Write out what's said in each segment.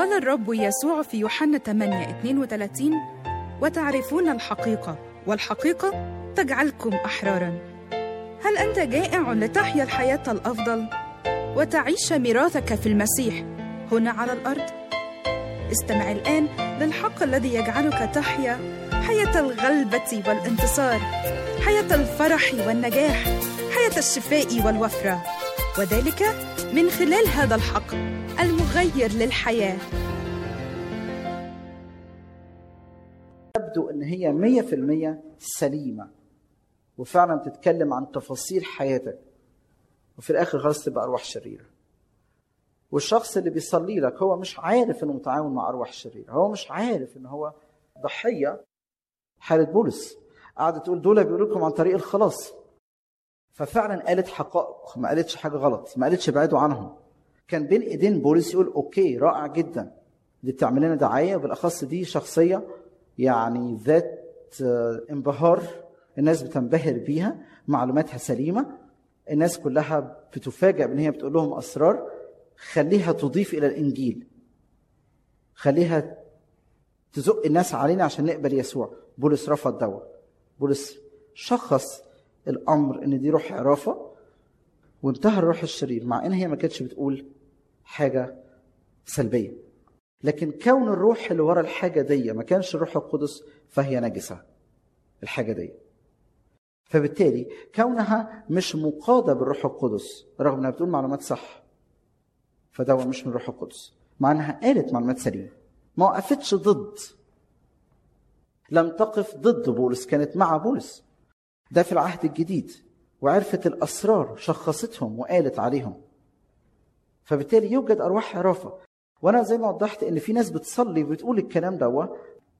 قال الرب يسوع في يوحنا 8 32 وتعرفون الحقيقة والحقيقة تجعلكم أحرارا هل أنت جائع لتحيا الحياة الأفضل وتعيش ميراثك في المسيح هنا على الأرض؟ استمع الآن للحق الذي يجعلك تحيا حياة الغلبة والانتصار حياة الفرح والنجاح حياة الشفاء والوفرة وذلك من خلال هذا الحق المغير للحياة تبدو ان هي مية في المية سليمة وفعلا بتتكلم عن تفاصيل حياتك وفي الاخر خلاص تبقى ارواح شريرة والشخص اللي بيصلي لك هو مش عارف انه متعاون مع ارواح شريرة هو مش عارف ان هو ضحية حالة بولس قعدت تقول دول بيقولوا لكم عن طريق الخلاص ففعلا قالت حقائق ما قالتش حاجة غلط ما قالتش ابعدوا عنهم كان بين ايدين بولس يقول اوكي رائع جدا دي بتعمل لنا دعايه وبالاخص دي شخصيه يعني ذات انبهار الناس بتنبهر بيها معلوماتها سليمه الناس كلها بتفاجئ بان هي بتقول لهم اسرار خليها تضيف الى الانجيل خليها تزق الناس علينا عشان نقبل يسوع بولس رفض دوا بولس شخص الامر ان دي روح عرافه وانتهى الروح الشرير مع ان هي ما كانتش بتقول حاجه سلبيه لكن كون الروح اللي ورا الحاجه دي ما كانش الروح القدس فهي نجسه الحاجه دي فبالتالي كونها مش مقاده بالروح القدس رغم انها بتقول معلومات صح فده مش من الروح القدس مع انها قالت معلومات سليمه ما وقفتش ضد لم تقف ضد بولس كانت مع بولس ده في العهد الجديد وعرفت الاسرار شخصتهم وقالت عليهم فبالتالي يوجد ارواح عرافه وانا زي ما وضحت ان في ناس بتصلي وبتقول الكلام ده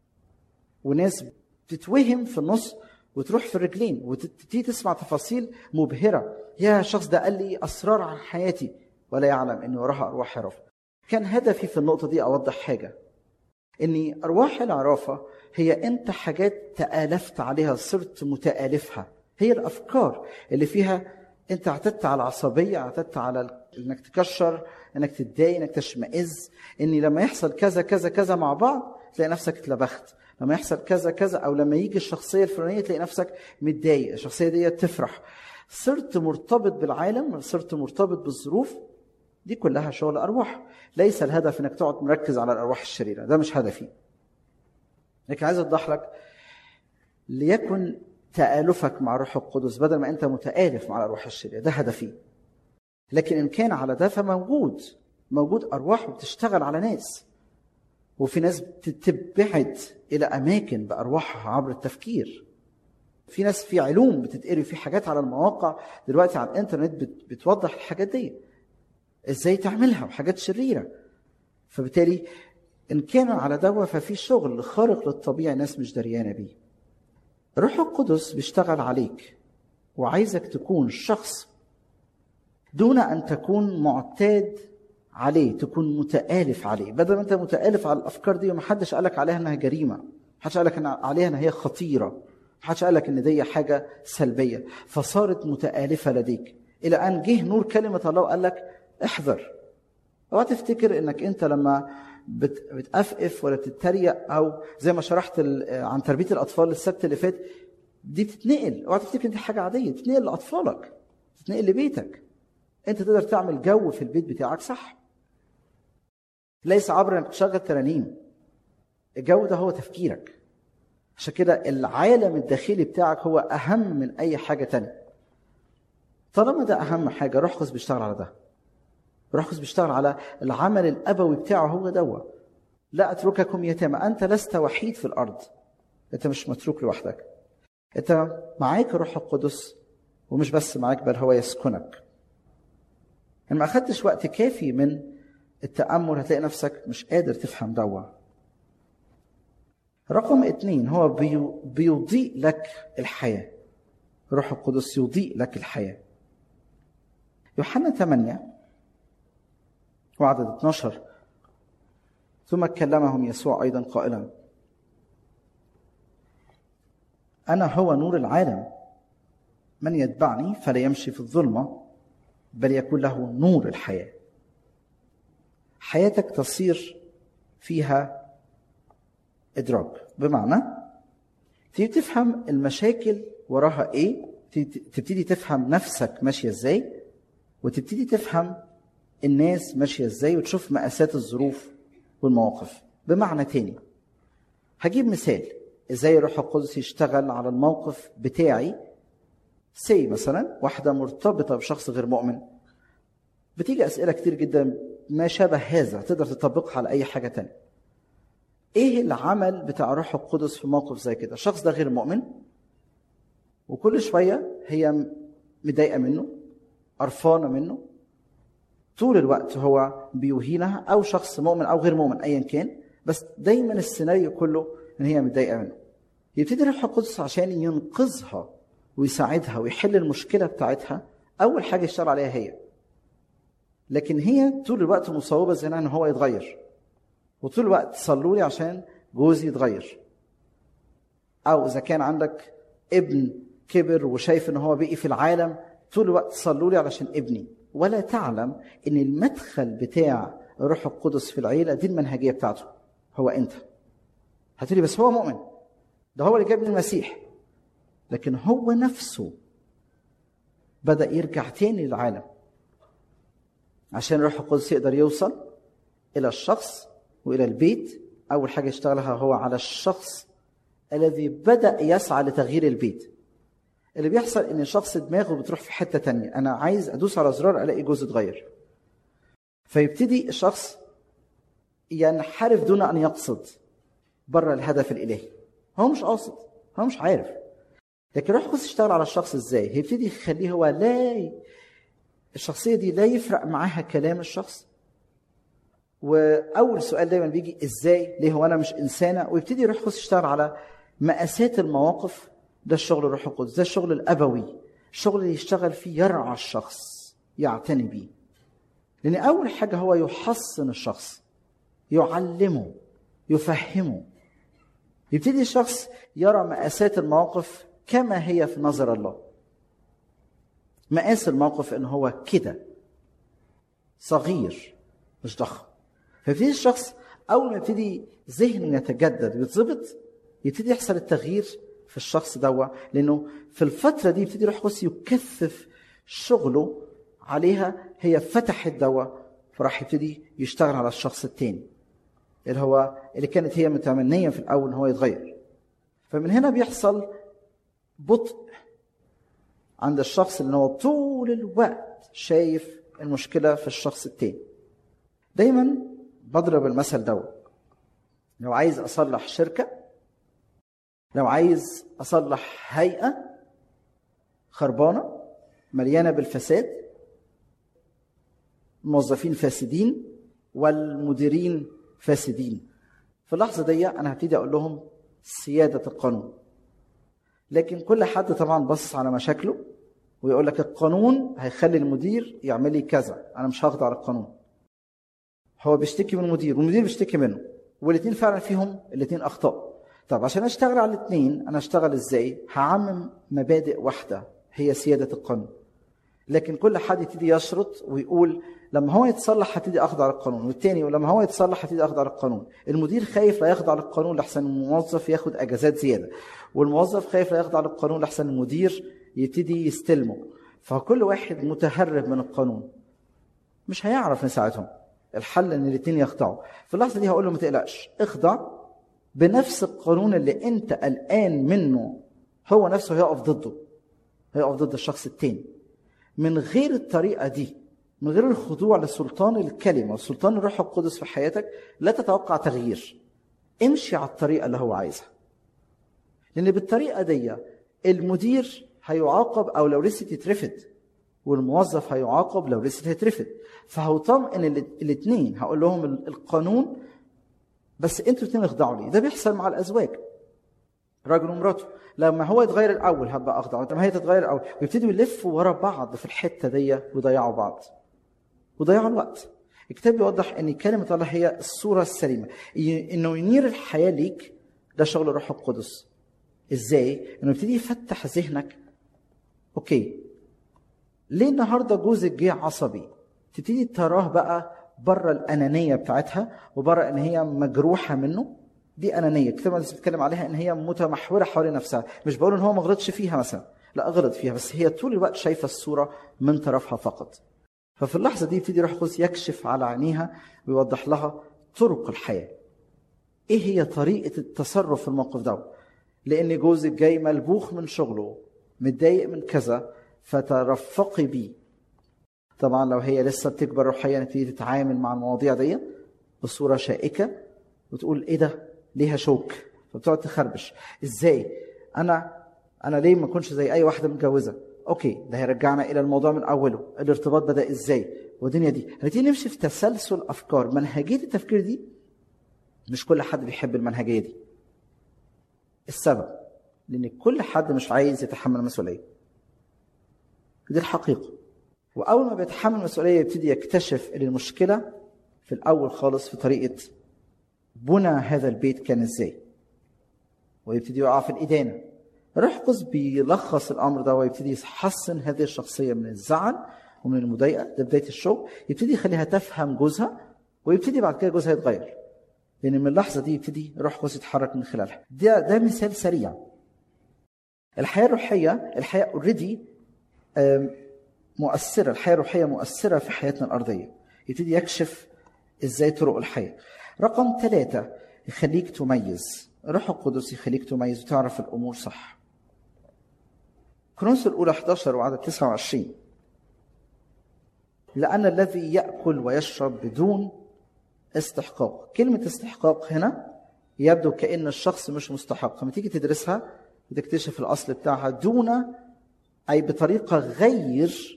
وناس بتتوهم في النص وتروح في الرجلين وتبتدي تسمع تفاصيل مبهره يا الشخص ده قال لي اسرار عن حياتي ولا يعلم ان وراها ارواح عرافه كان هدفي في النقطه دي اوضح حاجه ان ارواح العرافه هي انت حاجات تالفت عليها صرت متالفها هي الافكار اللي فيها انت اعتدت على العصبيه اعتدت على انك تكشر انك تتضايق انك تشمئز ان لما يحصل كذا كذا كذا مع بعض تلاقي نفسك اتلبخت لما يحصل كذا كذا او لما يجي الشخصيه الفلانيه تلاقي نفسك متضايق الشخصيه دي تفرح صرت مرتبط بالعالم صرت مرتبط بالظروف دي كلها شغل ارواح ليس الهدف انك تقعد مركز على الارواح الشريره ده مش هدفي لكن عايز اوضح لك ليكن تآلفك مع الروح القدس بدل ما انت متآلف مع الارواح الشريره ده هدفي لكن ان كان على ده فموجود موجود ارواح وبتشتغل على ناس وفي ناس بتبعد الى اماكن بارواحها عبر التفكير في ناس في علوم بتتقري في حاجات على المواقع دلوقتي على الانترنت بتوضح الحاجات دي ازاي تعملها وحاجات شريره فبالتالي ان كان على دوا ففي شغل خارق للطبيعه ناس مش دريانه بيه الروح القدس بيشتغل عليك وعايزك تكون شخص دون ان تكون معتاد عليه تكون متآلف عليه بدل ما انت متآلف على الافكار دي ومحدش قالك عليها انها جريمه محدش قالك إن عليها ان هي خطيره محدش قالك ان دي حاجه سلبيه فصارت متآلفه لديك الى ان جه نور كلمه الله وقال لك احذر اوعى تفتكر انك انت لما بت- بتقفقف ولا بتتريق او زي ما شرحت ال- عن تربيه الاطفال السبت اللي فات دي بتتنقل اوعى تفتكر دي حاجه عاديه بتتنقل لاطفالك بتتنقل لبيتك انت تقدر تعمل جو في البيت بتاعك صح ليس عبر انك تشغل ترانيم الجو ده هو تفكيرك عشان كده العالم الداخلي بتاعك هو اهم من اي حاجه تانية طالما ده اهم حاجه روح قدس بيشتغل على ده روح قدس بيشتغل على العمل الابوي بتاعه هو دوا لا اترككم يتامى انت لست وحيد في الارض انت مش متروك لوحدك انت معاك الروح القدس ومش بس معاك بل هو يسكنك ان ما اخدتش وقت كافي من التامل هتلاقي نفسك مش قادر تفهم دوا رقم اتنين هو بيو- بيضيء لك الحياه الروح القدس يضيء لك الحياه يوحنا 8 وعدد 12 ثم كلمهم يسوع ايضا قائلا انا هو نور العالم من يتبعني فلا يمشي في الظلمه بل يكون له نور الحياه حياتك تصير فيها ادراك بمعنى تبتدي تفهم المشاكل وراها ايه تبتدي تفهم نفسك ماشيه ازاي وتبتدي تفهم الناس ماشيه ازاي وتشوف مقاسات الظروف والمواقف بمعنى تاني هجيب مثال ازاي الروح القدس يشتغل على الموقف بتاعي سي مثلا واحده مرتبطه بشخص غير مؤمن بتيجي اسئله كتير جدا ما شابه هذا تقدر تطبقها على اي حاجه تانية ايه العمل بتاع الروح القدس في موقف زي كده الشخص ده غير مؤمن وكل شويه هي متضايقه منه قرفانه منه طول الوقت هو بيوهينها او شخص مؤمن او غير مؤمن ايا كان بس دايما السيناريو كله ان هي متضايقه منه يبتدي الروح القدس عشان ينقذها ويساعدها ويحل المشكله بتاعتها اول حاجه يشتغل عليها هي لكن هي طول الوقت مصوبه ذهنها ان هو يتغير وطول الوقت صلوا لي عشان جوزي يتغير او اذا كان عندك ابن كبر وشايف ان هو بقي في العالم طول الوقت صلوا لي علشان ابني ولا تعلم ان المدخل بتاع الروح القدس في العيله دي المنهجيه بتاعته هو انت هتقولي بس هو مؤمن ده هو اللي جاب لي المسيح لكن هو نفسه بدا يرجع تاني للعالم عشان الروح القدس يقدر يوصل الى الشخص والى البيت اول حاجه يشتغلها هو على الشخص الذي بدا يسعى لتغيير البيت اللي بيحصل ان الشخص دماغه بتروح في حته تانية انا عايز ادوس على زرار الاقي جوزي اتغير فيبتدي الشخص ينحرف دون ان يقصد بره الهدف الالهي هو مش قاصد هو مش عارف لكن روح القدس يشتغل على الشخص ازاي هيبتدي يخليه هو لا الشخصيه دي لا يفرق معاها كلام الشخص واول سؤال دايما بيجي ازاي ليه هو انا مش انسانه ويبتدي روح القدس يشتغل على مقاسات المواقف ده الشغل الروح القدس ده الشغل الابوي الشغل اللي يشتغل فيه يرعى الشخص يعتني بيه لان اول حاجه هو يحصن الشخص يعلمه يفهمه يبتدي الشخص يرى مقاسات المواقف كما هي في نظر الله مقاس الموقف ان هو كده صغير مش ضخم فيبتدي الشخص اول ما يبتدي ذهنه يتجدد ويتظبط يبتدي يحصل التغيير في الشخص دوا لانه في الفتره دي يبتدي روح القدس يكثف شغله عليها هي فتحت دوا فراح يبتدي يشتغل على الشخص التاني اللي هو اللي كانت هي متمنيه في الاول ان هو يتغير فمن هنا بيحصل بطء عند الشخص اللي هو طول الوقت شايف المشكله في الشخص التاني دايما بضرب المثل دوت لو عايز اصلح شركه لو عايز اصلح هيئه خربانه مليانه بالفساد الموظفين فاسدين والمديرين فاسدين في اللحظه دي انا هبتدي اقول لهم سياده القانون لكن كل حد طبعا بص على مشاكله ويقول لك القانون هيخلي المدير يعمل لي كذا انا مش هخضع للقانون هو بيشتكي من المدير والمدير بيشتكي منه والاثنين فعلا فيهم الاثنين اخطاء طب عشان اشتغل على الاثنين انا اشتغل ازاي هعمم مبادئ واحده هي سياده القانون لكن كل حد يبتدي يشرط ويقول لما هو يتصلح هبتدي اخضع للقانون والتاني ولما هو يتصلح هبتدي اخضع للقانون المدير خايف لا يخضع للقانون لحسن الموظف ياخد اجازات زياده والموظف خايف لا يخضع للقانون لحسن المدير يبتدي يستلمه فكل واحد متهرب من القانون مش هيعرف نساعدهم الحل ان الاثنين يخضعوا في اللحظه دي هقول له ما تقلقش اخضع بنفس القانون اللي انت قلقان منه هو نفسه هيقف ضده هيقف ضد الشخص التاني من غير الطريقه دي من غير الخضوع لسلطان الكلمه وسلطان الروح القدس في حياتك لا تتوقع تغيير امشي على الطريقه اللي هو عايزها لان بالطريقه دي المدير هيعاقب او لو لسه يترفد والموظف هيعاقب لو لسه هيترفد فهطمئن الاثنين هقول لهم القانون بس انتوا الاثنين اخضعوا لي ده بيحصل مع الازواج راجل ومراته لما هو يتغير الاول هبقى اخضع لما هي تتغير الاول ويبتدوا يلفوا ورا بعض في الحته دي ويضيعوا بعض وضيعوا الوقت الكتاب بيوضح ان كلمه الله هي الصوره السليمه انه ينير الحياه ليك ده شغل الروح القدس ازاي انه يبتدي يفتح ذهنك اوكي ليه النهارده جوزك جه عصبي تبتدي تراه بقى بره الانانيه بتاعتها وبره ان هي مجروحه منه دي انانيه كتاب المقدس بيتكلم عليها ان هي متمحوره حوالين نفسها مش بقول ان هو ما غلطش فيها مثلا لا غلط فيها بس هي طول الوقت شايفه الصوره من طرفها فقط ففي اللحظه دي يبتدي روح القدس يكشف على عينيها ويوضح لها طرق الحياه ايه هي طريقه التصرف في الموقف ده لان جوزك جاي ملبوخ من شغله متضايق من كذا فترفقي بيه طبعا لو هي لسه بتكبر روحيا تبتدي تتعامل مع المواضيع دي بصوره شائكه وتقول ايه ده ليها شوك فبتقعد تخربش ازاي انا انا ليه ما اكونش زي اي واحده متجوزه اوكي ده هيرجعنا الى الموضوع من اوله الارتباط بدا ازاي والدنيا دي هنبتدي نمشي في تسلسل افكار منهجيه التفكير دي مش كل حد بيحب المنهجيه دي السبب لان كل حد مش عايز يتحمل المسؤوليه دي الحقيقه واول ما بيتحمل المسؤوليه يبتدي يكتشف ان المشكله في الاول خالص في طريقه بنى هذا البيت كان ازاي ويبتدي يقع في الادانه روح القدس بيلخص الامر ده ويبتدي يحسن هذه الشخصيه من الزعل ومن المضايقه ده بدايه الشغل يبتدي يخليها تفهم جوزها ويبتدي بعد كده جوزها يتغير لان من اللحظه دي يبتدي روح القدس يتحرك من خلالها ده ده مثال سريع الحياه الروحيه الحياه اوريدي مؤثره الحياه الروحيه مؤثره في حياتنا الارضيه يبتدي يكشف ازاي طرق الحياه رقم ثلاثة يخليك تميز روح القدس يخليك تميز وتعرف الأمور صح كرونس الأولى 11 وعدد 29 لأن الذي يأكل ويشرب بدون استحقاق كلمة استحقاق هنا يبدو كأن الشخص مش مستحق لما تيجي تدرسها وتكتشف الأصل بتاعها دون أي بطريقة غير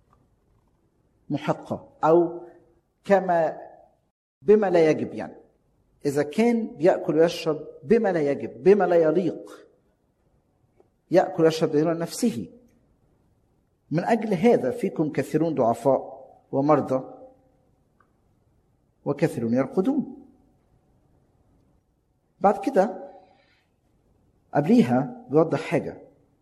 محقة أو كما بما لا يجب يعني إذا كان بيأكل ويشرب بما لا يجب بما لا يليق يأكل ويشرب دون نفسه من أجل هذا فيكم كثيرون ضعفاء ومرضى وكثيرون يرقدون بعد كده قبليها بيوضح حاجة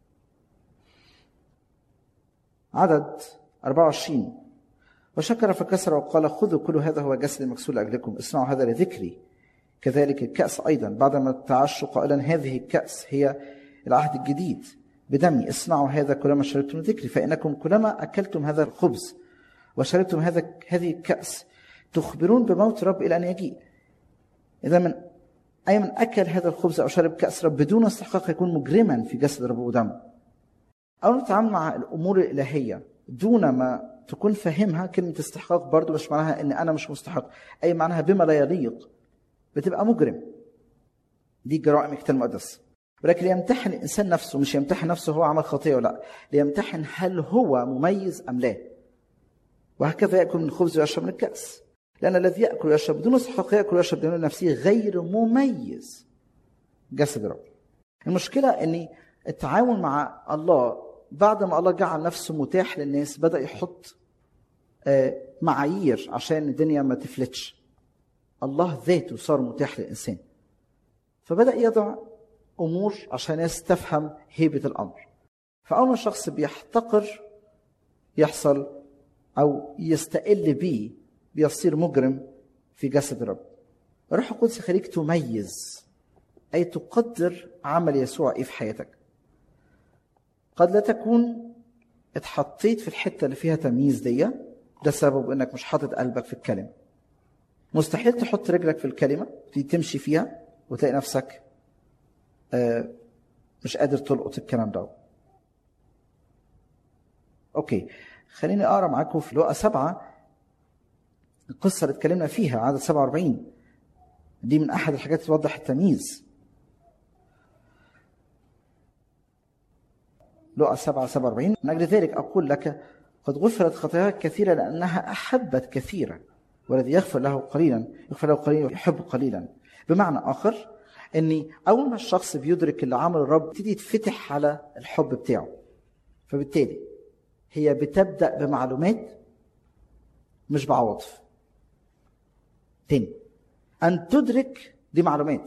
عدد 24 وشكر فكسر وقال خذوا كل هذا هو جسد مكسور لاجلكم اصنعوا هذا لذكري كذلك الكأس أيضا بعدما تعشوا قائلا هذه الكأس هي العهد الجديد بدمي اصنعوا هذا كلما شربتم ذكري فإنكم كلما أكلتم هذا الخبز وشربتم هذا هذه الكأس تخبرون بموت رب إلى أن يجيء إذا من أي من أكل هذا الخبز أو شرب كأس رب بدون استحقاق يكون مجرما في جسد رب ودمه أو نتعامل مع الأمور الإلهية دون ما تكون فاهمها كلمة استحقاق برضو مش معناها ان انا مش مستحق اي معناها بما لا يليق بتبقى مجرم دي جرائم الكتاب المقدس ولكن يمتحن الانسان نفسه مش يمتحن نفسه هو عمل خطيه ولا لا ليمتحن هل هو مميز ام لا وهكذا ياكل من الخبز ويشرب من الكاس لان الذي ياكل ويشرب بدون استحقاق ياكل ويشرب بدون نفسه غير مميز جسد الرب المشكله ان التعامل مع الله بعد ما الله جعل نفسه متاح للناس بدا يحط معايير عشان الدنيا ما تفلتش الله ذاته صار متاح للانسان فبدا يضع امور عشان الناس تفهم هيبه الامر فاول ما الشخص بيحتقر يحصل او يستقل بيه بيصير مجرم في جسد الرب الروح القدس يخليك تميز اي تقدر عمل يسوع ايه في حياتك قد لا تكون اتحطيت في الحته اللي فيها تمييز دي ده سبب انك مش حاطط قلبك في الكلمه مستحيل تحط رجلك في الكلمه تمشي فيها وتلاقي نفسك مش قادر تلقط الكلام ده اوكي خليني اقرا معاكم في لقا سبعه القصه اللي اتكلمنا فيها عدد 47 دي من احد الحاجات اللي توضح التمييز لقا 7 47 من أجل ذلك أقول لك قد غفرت خطاياك كثيرة لأنها أحبت كثيرا والذي يغفر له قليلا يغفر له قليلا ويحب قليلا بمعنى آخر أني أول ما الشخص بيدرك اللي عمل الرب تبتدي يتفتح على الحب بتاعه فبالتالي هي بتبدأ بمعلومات مش بعواطف تاني أن تدرك دي معلومات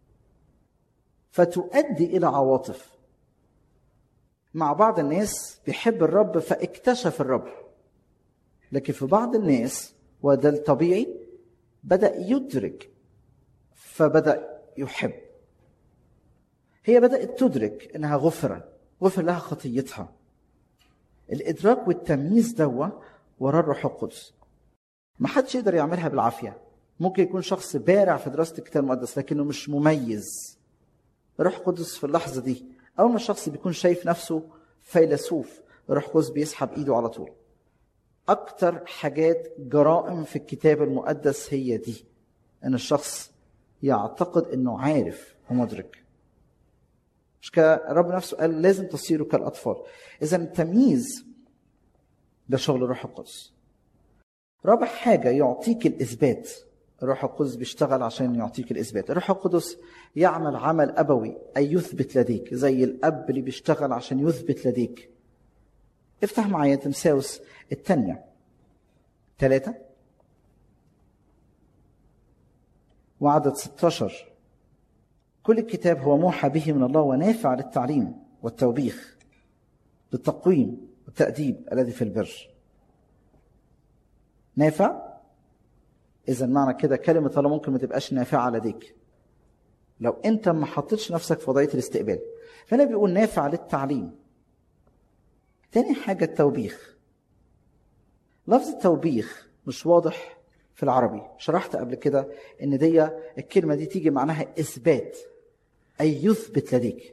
فتؤدي إلى عواطف مع بعض الناس بيحب الرب فاكتشف الرب لكن في بعض الناس وده الطبيعي بدا يدرك فبدا يحب هي بدات تدرك انها غفر غفر لها خطيتها الادراك والتمييز دوا وراه الروح القدس ما حدش يقدر يعملها بالعافيه ممكن يكون شخص بارع في دراسه الكتاب المقدس لكنه مش مميز الروح القدس في اللحظه دي اول ما الشخص بيكون شايف نفسه فيلسوف الروح القدس بيسحب ايده على طول اكتر حاجات جرائم في الكتاب المقدس هي دي ان الشخص يعتقد انه عارف ومدرك مش كده الرب نفسه قال لازم تصيروا كالاطفال اذا التمييز ده شغل الروح القدس رابع حاجة يعطيك الإثبات الروح القدس بيشتغل عشان يعطيك الإثبات الروح القدس يعمل عمل أبوي أي يثبت لديك زي الأب اللي بيشتغل عشان يثبت لديك افتح معايا تمساوس الثانية ثلاثة وعدد 16 كل الكتاب هو موحى به من الله ونافع للتعليم والتوبيخ للتقويم والتأديب الذي في البر نافع اذا معنى كده كلمه الله ممكن ما تبقاش نافعه لديك لو انت ما حطيتش نفسك في وضعيه الاستقبال فهنا بيقول نافع للتعليم تاني حاجه التوبيخ لفظ التوبيخ مش واضح في العربي شرحت قبل كده ان دي الكلمه دي تيجي معناها اثبات اي يثبت لديك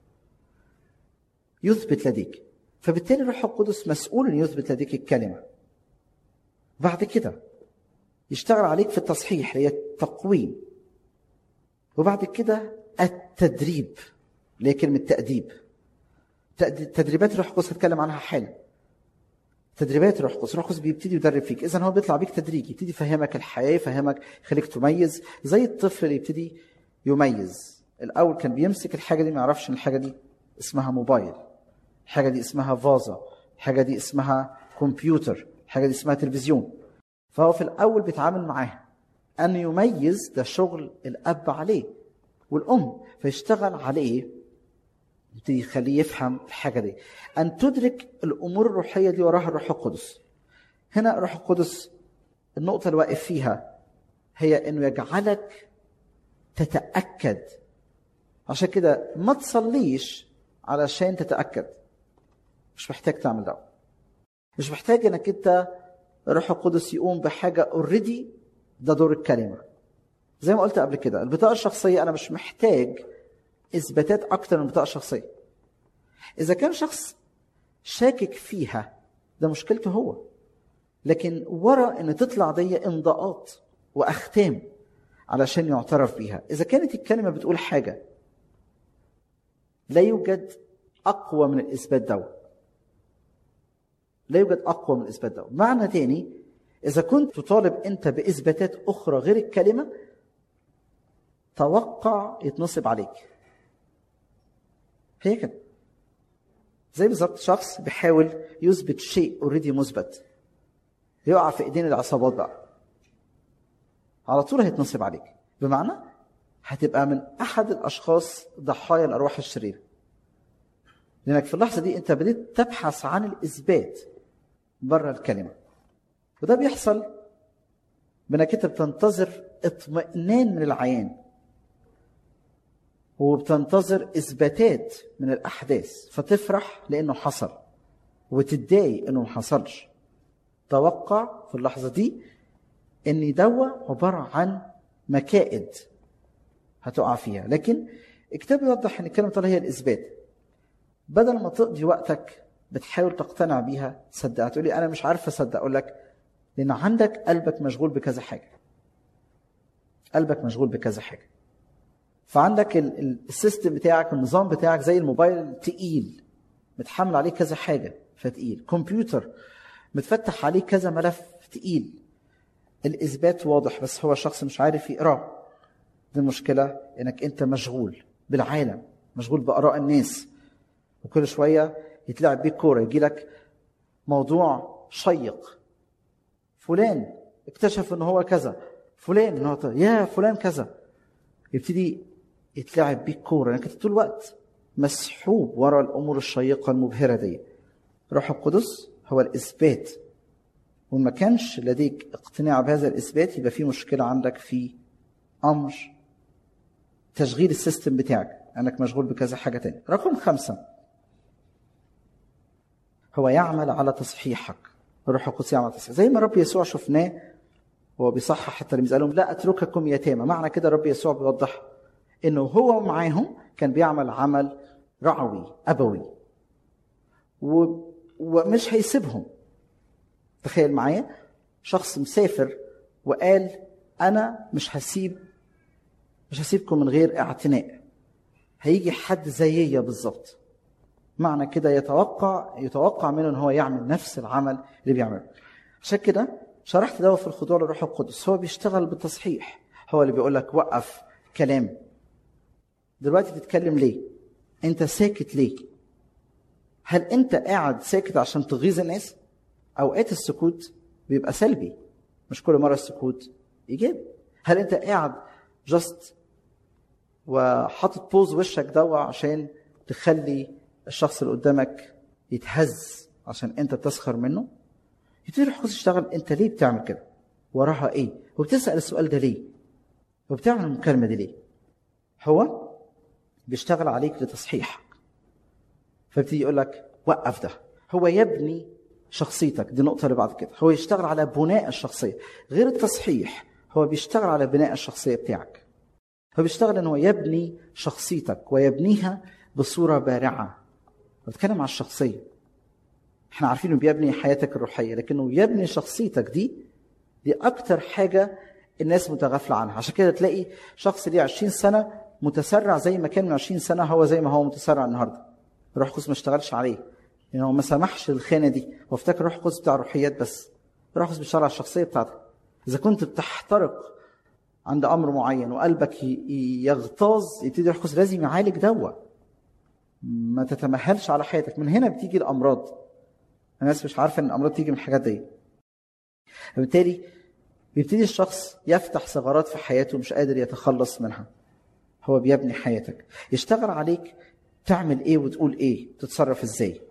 يثبت لديك فبالتالي الروح القدس مسؤول ان يثبت لديك الكلمه بعد كده يشتغل عليك في التصحيح هي التقويم وبعد كده التدريب اللي هي كلمة تأديب تدريبات الروح القدس هتكلم عنها حالا تدريبات الروح القدس الروح القدس بيبتدي يدرب فيك اذا هو بيطلع بيك تدريجي يبتدي يفهمك الحياه يفهمك يخليك تميز زي الطفل اللي يبتدي يميز الاول كان بيمسك الحاجه دي ما يعرفش ان الحاجه دي اسمها موبايل الحاجه دي اسمها فازه الحاجه دي اسمها كمبيوتر الحاجه دي اسمها تلفزيون فهو في الاول بيتعامل معاها ان يميز ده شغل الاب عليه والام فيشتغل عليه يبتدي يخليه يفهم الحاجه دي ان تدرك الامور الروحيه دي وراها الروح القدس هنا الروح القدس النقطه اللي واقف فيها هي انه يجعلك تتاكد عشان كده ما تصليش علشان تتاكد مش محتاج تعمل ده مش محتاج انك انت الروح القدس يقوم بحاجه اوريدي ده دور الكلمه زي ما قلت قبل كده البطاقه الشخصيه انا مش محتاج اثباتات اكتر من البطاقه الشخصيه اذا كان شخص شاكك فيها ده مشكلته هو لكن ورا ان تطلع دي امضاءات واختام علشان يعترف بيها اذا كانت الكلمه بتقول حاجه لا يوجد اقوى من الاثبات دوت لا يوجد اقوى من الاثبات ده معنى تاني اذا كنت تطالب انت باثباتات اخرى غير الكلمه توقع يتنصب عليك هي كده زي بالظبط شخص بيحاول يثبت شيء اوريدي مثبت يقع في ايدين العصابات بقى على طول هيتنصب عليك بمعنى هتبقى من احد الاشخاص ضحايا الارواح الشريره لانك في اللحظه دي انت بديت تبحث عن الاثبات بره الكلمه وده بيحصل بانك انت بتنتظر اطمئنان من العيان وبتنتظر اثباتات من الاحداث فتفرح لانه حصل وتتضايق انه ما حصلش توقع في اللحظه دي ان دوا عباره عن مكائد هتقع فيها لكن الكتاب يوضح ان كلمه الله هي الاثبات بدل ما تقضي وقتك بتحاول تقتنع بيها تصدقها تقول لي انا مش عارف اصدق اقول لك لان عندك قلبك مشغول بكذا حاجه قلبك مشغول بكذا حاجه فعندك السيستم بتاعك النظام بتاعك زي الموبايل تقيل متحمل عليه كذا حاجه فتقيل كمبيوتر متفتح عليه كذا ملف تقيل الاثبات واضح بس هو الشخص مش عارف يقراه دي المشكله انك انت مشغول بالعالم مشغول باراء الناس وكل شويه يتلعب بيك كوره يجي لك موضوع شيق فلان اكتشف ان هو كذا فلان ان هو يا فلان كذا يبتدي يتلعب بيك كوره لانك طول الوقت مسحوب ورا الامور الشيقه المبهره دي روح القدس هو الاثبات وإن ما كانش لديك اقتناع بهذا الإثبات يبقى في مشكلة عندك في أمر تشغيل السيستم بتاعك أنك مشغول بكذا حاجة تانية رقم خمسة هو يعمل على تصحيحك الروح القدس يعمل على تصحيح زي ما رب يسوع شفناه وهو بيصحح التلاميذ قال لهم لا اترككم يتامى معنى كده رب يسوع بيوضح انه هو معاهم كان بيعمل عمل رعوي ابوي و... ومش هيسيبهم تخيل معايا شخص مسافر وقال انا مش هسيب مش هسيبكم من غير اعتناء هيجي حد زيي بالظبط معنى كده يتوقع يتوقع منه ان هو يعمل نفس العمل اللي بيعمله عشان كده شرحت ده في الخضوع للروح القدس هو بيشتغل بالتصحيح هو اللي بيقول لك وقف كلام دلوقتي تتكلم ليه انت ساكت ليه هل انت قاعد ساكت عشان تغيظ الناس اوقات السكوت بيبقى سلبي مش كل مره السكوت ايجابي هل انت قاعد جاست وحاطط بوز وشك دوا عشان تخلي الشخص اللي قدامك يتهز عشان انت تسخر منه يبتدي الروح القدس يشتغل انت ليه بتعمل كده وراها ايه وبتسال السؤال ده ليه وبتعمل المكالمه دي ليه هو بيشتغل عليك لتصحيحك فبتيجي يقول لك وقف ده هو يبني شخصيتك دي النقطه اللي بعد كده هو يشتغل على بناء الشخصيه غير التصحيح هو بيشتغل على بناء الشخصيه بتاعك هو بيشتغل ان هو يبني شخصيتك ويبنيها بصوره بارعه بتكلم على الشخصيه احنا عارفين انه بيبني حياتك الروحيه لكنه يبني شخصيتك دي دي اكتر حاجه الناس متغافله عنها عشان كده تلاقي شخص ليه 20 سنه متسرع زي ما كان من 20 سنه هو زي ما هو متسرع النهارده الروح القدس ما اشتغلش عليه لان هو ما سمحش الخانه دي هو افتكر الروح القدس بتاع الروحيات بس الروح القدس بيشتغل على الشخصيه بتاعتك اذا كنت بتحترق عند امر معين وقلبك يغتاظ يبتدي الروح القدس لازم يعالج دوا ما تتمهلش على حياتك من هنا بتيجي الامراض الناس مش عارفه ان الامراض تيجي من الحاجات دي فبالتالي بيبتدي الشخص يفتح ثغرات في حياته مش قادر يتخلص منها هو بيبني حياتك يشتغل عليك تعمل ايه وتقول ايه تتصرف ازاي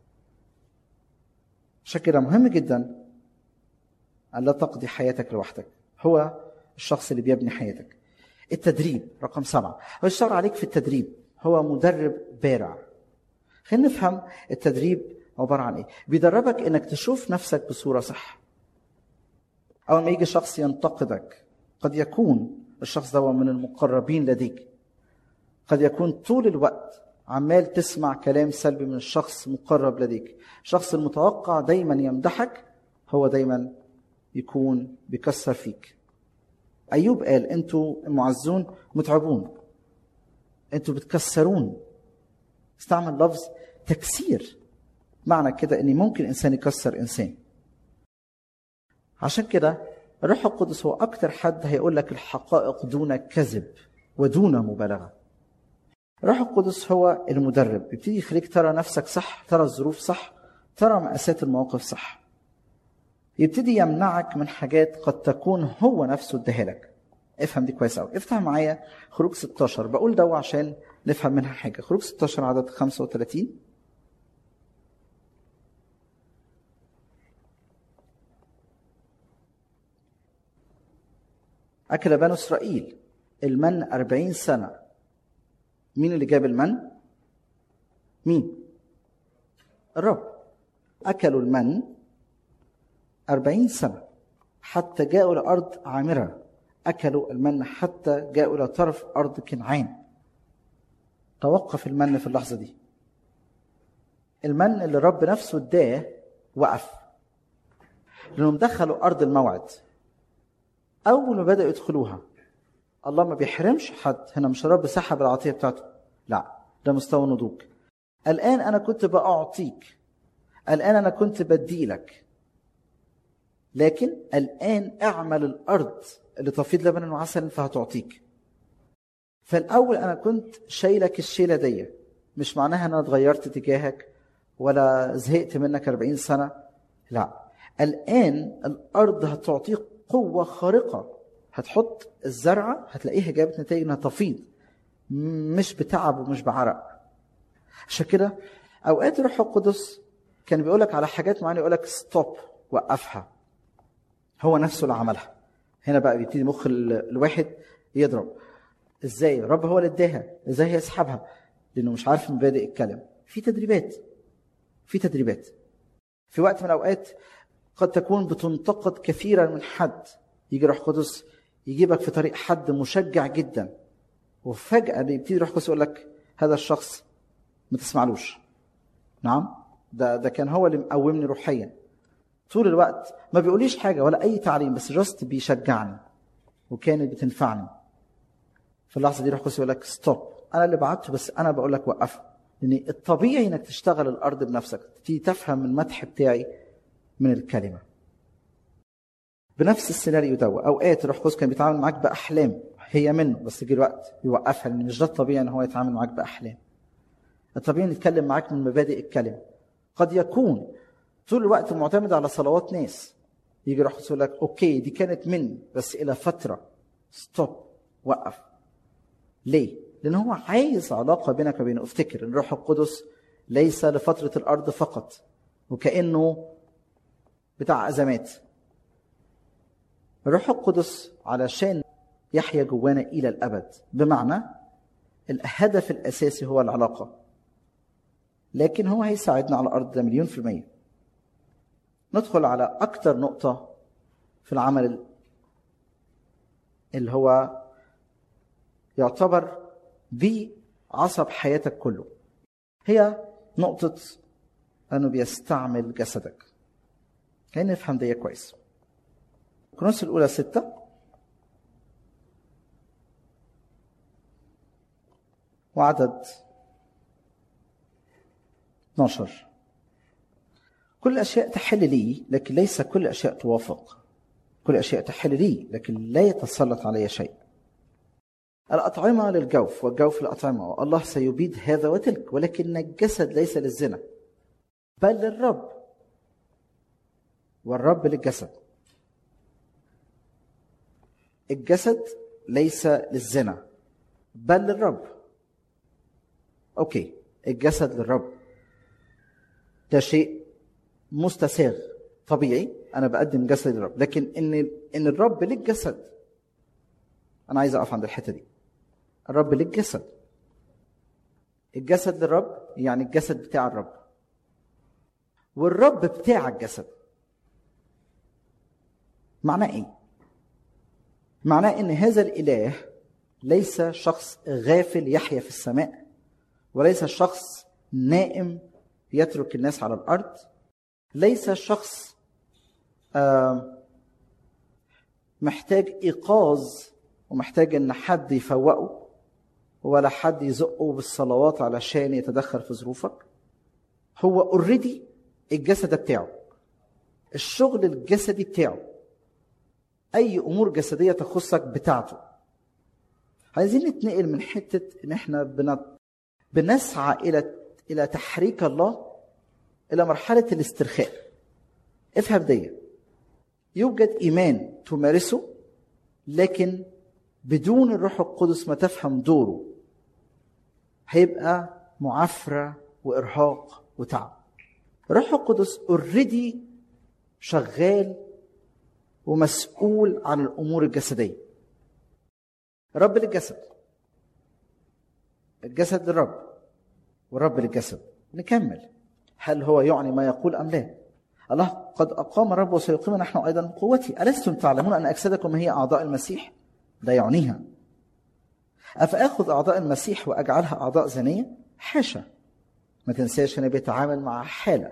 عشان كده مهم جدا ان لا تقضي حياتك لوحدك هو الشخص اللي بيبني حياتك التدريب رقم سبعة هو يشتغل عليك في التدريب هو مدرب بارع خلينا نفهم التدريب عبارة عن ايه بيدربك انك تشوف نفسك بصورة صح اول ما يجي شخص ينتقدك قد يكون الشخص ده من المقربين لديك قد يكون طول الوقت عمال تسمع كلام سلبي من الشخص مقرب لديك الشخص المتوقع دايما يمدحك هو دايما يكون بيكسر فيك ايوب قال انتوا المعزون متعبون انتوا بتكسرون استعمل لفظ تكسير معنى كده ان ممكن انسان يكسر انسان عشان كده الروح القدس هو اكتر حد هيقول لك الحقائق دون كذب ودون مبالغه الروح القدس هو المدرب يبتدي يخليك ترى نفسك صح ترى الظروف صح ترى مأساة المواقف صح يبتدي يمنعك من حاجات قد تكون هو نفسه اداها لك افهم دي كويس قوي افتح معايا خروج 16 بقول ده عشان نفهم منها حاجه خروج 16 عدد 35 أكل بنو إسرائيل المن أربعين سنة مين اللي جاب المن؟ مين؟ الرب أكلوا المن أربعين سنة حتى جاءوا إلى أرض عامرة أكلوا المن حتى جاءوا إلى طرف أرض كنعان توقف المن في اللحظة دي المن اللي الرب نفسه اداه وقف لأنهم دخلوا أرض الموعد اول ما بداوا يدخلوها الله ما بيحرمش حد هنا مش الرب سحب العطيه بتاعته لا ده مستوى نضوج الان انا كنت باعطيك الان انا كنت بديلك لكن الان اعمل الارض اللي تفيض لبنا وعسل فهتعطيك فالاول انا كنت شايلك الشيله دي مش معناها ان انا اتغيرت تجاهك ولا زهقت منك 40 سنه لا الان الارض هتعطيك قوة خارقة هتحط الزرعة هتلاقيها جابت نتائج انها تفيض مش بتعب ومش بعرق عشان كده اوقات الروح القدس كان بيقول لك على حاجات معينة يقول لك ستوب وقفها هو نفسه اللي عملها هنا بقى بيبتدي مخ ال- الواحد يضرب ازاي الرب هو اللي اداها ازاي هيسحبها لانه مش عارف مبادئ الكلام في تدريبات في تدريبات في وقت من الاوقات قد تكون بتنتقد كثيرا من حد يجي روح قدس يجيبك في طريق حد مشجع جدا وفجاه بيبتدي روح قدس يقول لك هذا الشخص ما تسمعلوش نعم ده ده كان هو اللي مقومني روحيا طول الوقت ما بيقوليش حاجه ولا اي تعليم بس جاست بيشجعني وكانت بتنفعني في اللحظه دي روح قدس يقول لك ستوب انا اللي بعته بس انا بقول لك وقفه لان الطبيعي انك تشتغل الارض بنفسك تبتدي تفهم المدح بتاعي من الكلمه بنفس السيناريو ده اوقات الروح القدس كان بيتعامل معاك باحلام هي منه بس يجي الوقت يوقفها لان مش ده الطبيعي ان هو يتعامل معاك باحلام الطبيعي إن يتكلم معاك من مبادئ الكلمه قد يكون طول الوقت معتمد على صلوات ناس يجي روح القدس يقول لك اوكي دي كانت مني بس الى فتره ستوب وقف ليه؟ لان هو عايز علاقه بينك وبينه افتكر ان الروح القدس ليس لفتره الارض فقط وكانه بتاع ازمات الروح القدس علشان يحيا جوانا الى الابد بمعنى الهدف الاساسي هو العلاقه لكن هو هيساعدنا على الارض ده مليون في الميه ندخل على اكتر نقطه في العمل اللي هو يعتبر بعصب حياتك كله هي نقطة أنه بيستعمل جسدك خلينا نفهم دي كويس كرونس الأولى ستة وعدد 12 كل الأشياء تحل لي لكن ليس كل الأشياء توافق كل الأشياء تحل لي لكن لا يتسلط علي شيء الأطعمة للجوف والجوف للأطعمة والله سيبيد هذا وتلك ولكن الجسد ليس للزنا بل للرب والرب للجسد الجسد ليس للزنا بل للرب اوكي الجسد للرب ده شيء مستساغ طبيعي انا بقدم جسد للرب لكن ان ان الرب للجسد انا عايز اقف عند الحته دي الرب للجسد الجسد للرب يعني الجسد بتاع الرب والرب بتاع الجسد معناه ايه معناه ان هذا الاله ليس شخص غافل يحيا في السماء وليس شخص نائم يترك الناس على الارض ليس شخص محتاج ايقاظ ومحتاج ان حد يفوقه ولا حد يزقه بالصلوات علشان يتدخل في ظروفك هو اوريدي الجسد ده بتاعه الشغل الجسدي بتاعه اي امور جسديه تخصك بتاعته عايزين نتنقل من حته ان احنا بنت... بنسعى الى الى تحريك الله الى مرحله الاسترخاء افهم دي يوجد ايمان تمارسه لكن بدون الروح القدس ما تفهم دوره هيبقى معافره وارهاق وتعب الروح القدس اوريدي شغال ومسؤول عن الامور الجسديه رب للجسد الجسد للرب والرب للجسد نكمل هل هو يعني ما يقول ام لا الله قد اقام الرب وسيقيم نحن ايضا قوتي الستم تعلمون ان اجسادكم هي اعضاء المسيح ده يعنيها افاخذ اعضاء المسيح واجعلها اعضاء زنيه حاشا ما تنساش انه بيتعامل مع حاله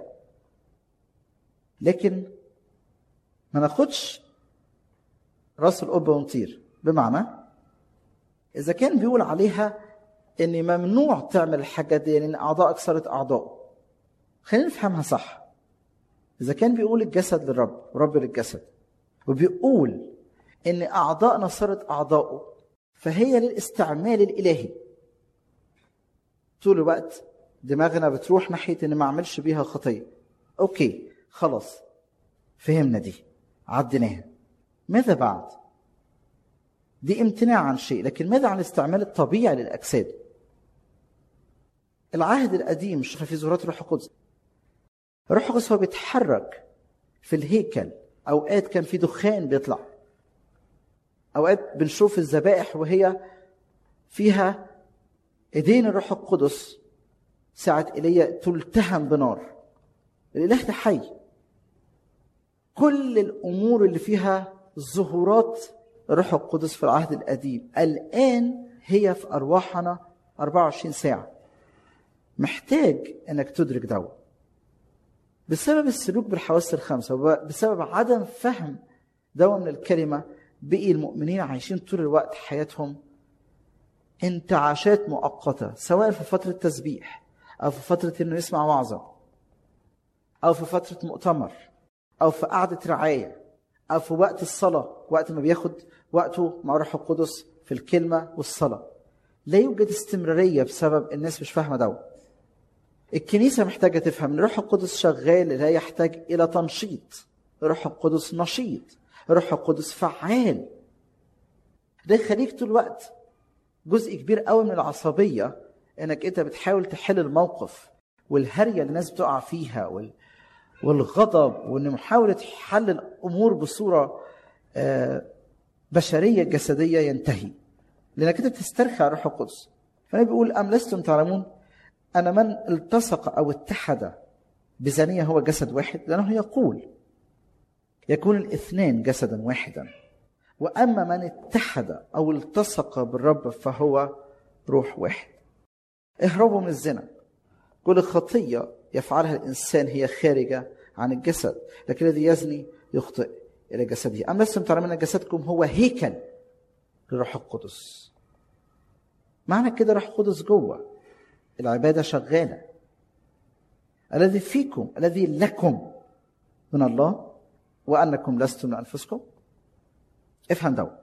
لكن ما ناخدش راس القبه ونطير بمعنى اذا كان بيقول عليها ان ممنوع تعمل الحاجه دي لان اعضائك صارت اعضاء خلينا نفهمها صح اذا كان بيقول الجسد للرب ورب للجسد وبيقول ان اعضائنا صارت اعضاؤه فهي للاستعمال الالهي طول الوقت دماغنا بتروح ناحيه ان ما اعملش بيها خطيه اوكي خلاص فهمنا دي عديناها ماذا بعد دي امتناع عن شيء لكن ماذا عن الاستعمال الطبيعي للاجساد العهد القديم في ظهورات الروح القدس الروح القدس هو بيتحرك في الهيكل اوقات كان في دخان بيطلع اوقات بنشوف الذبائح وهي فيها ايدين الروح القدس ساعة ايليا تلتهم بنار الاله ده حي كل الامور اللي فيها ظهورات الروح القدس في العهد القديم الان هي في ارواحنا 24 ساعه محتاج انك تدرك ده بسبب السلوك بالحواس الخمسه وبسبب عدم فهم ده من الكلمه بقي المؤمنين عايشين طول الوقت حياتهم انتعاشات مؤقته سواء في فتره تسبيح او في فتره انه يسمع وعظه او في فتره مؤتمر او في قعده رعايه او في وقت الصلاه وقت ما بياخد وقته مع الروح القدس في الكلمه والصلاه لا يوجد استمراريه بسبب الناس مش فاهمه ده الكنيسه محتاجه تفهم ان الروح القدس شغال لا يحتاج الى تنشيط الروح القدس نشيط الروح القدس فعال ده يخليك طول الوقت جزء كبير قوي من العصبيه انك انت بتحاول تحل الموقف والهريه اللي الناس بتقع فيها وال... والغضب وان محاوله حل الامور بصوره بشريه جسديه ينتهي لانك انت بتسترخي على الروح القدس فانا بيقول ام لستم تعلمون ان من التصق او اتحد بزانيه هو جسد واحد لانه يقول يكون الاثنان جسدا واحدا واما من اتحد او التصق بالرب فهو روح واحد اهربوا من الزنا كل خطيه يفعلها الانسان هي خارجه عن الجسد لكن الذي يزني يخطئ الى جسده ام لستم تعلمون ان جسدكم هو هيكل للروح القدس معنى كده روح القدس جوه العباده شغاله الذي فيكم الذي لكم من الله وانكم لستم من انفسكم افهم ده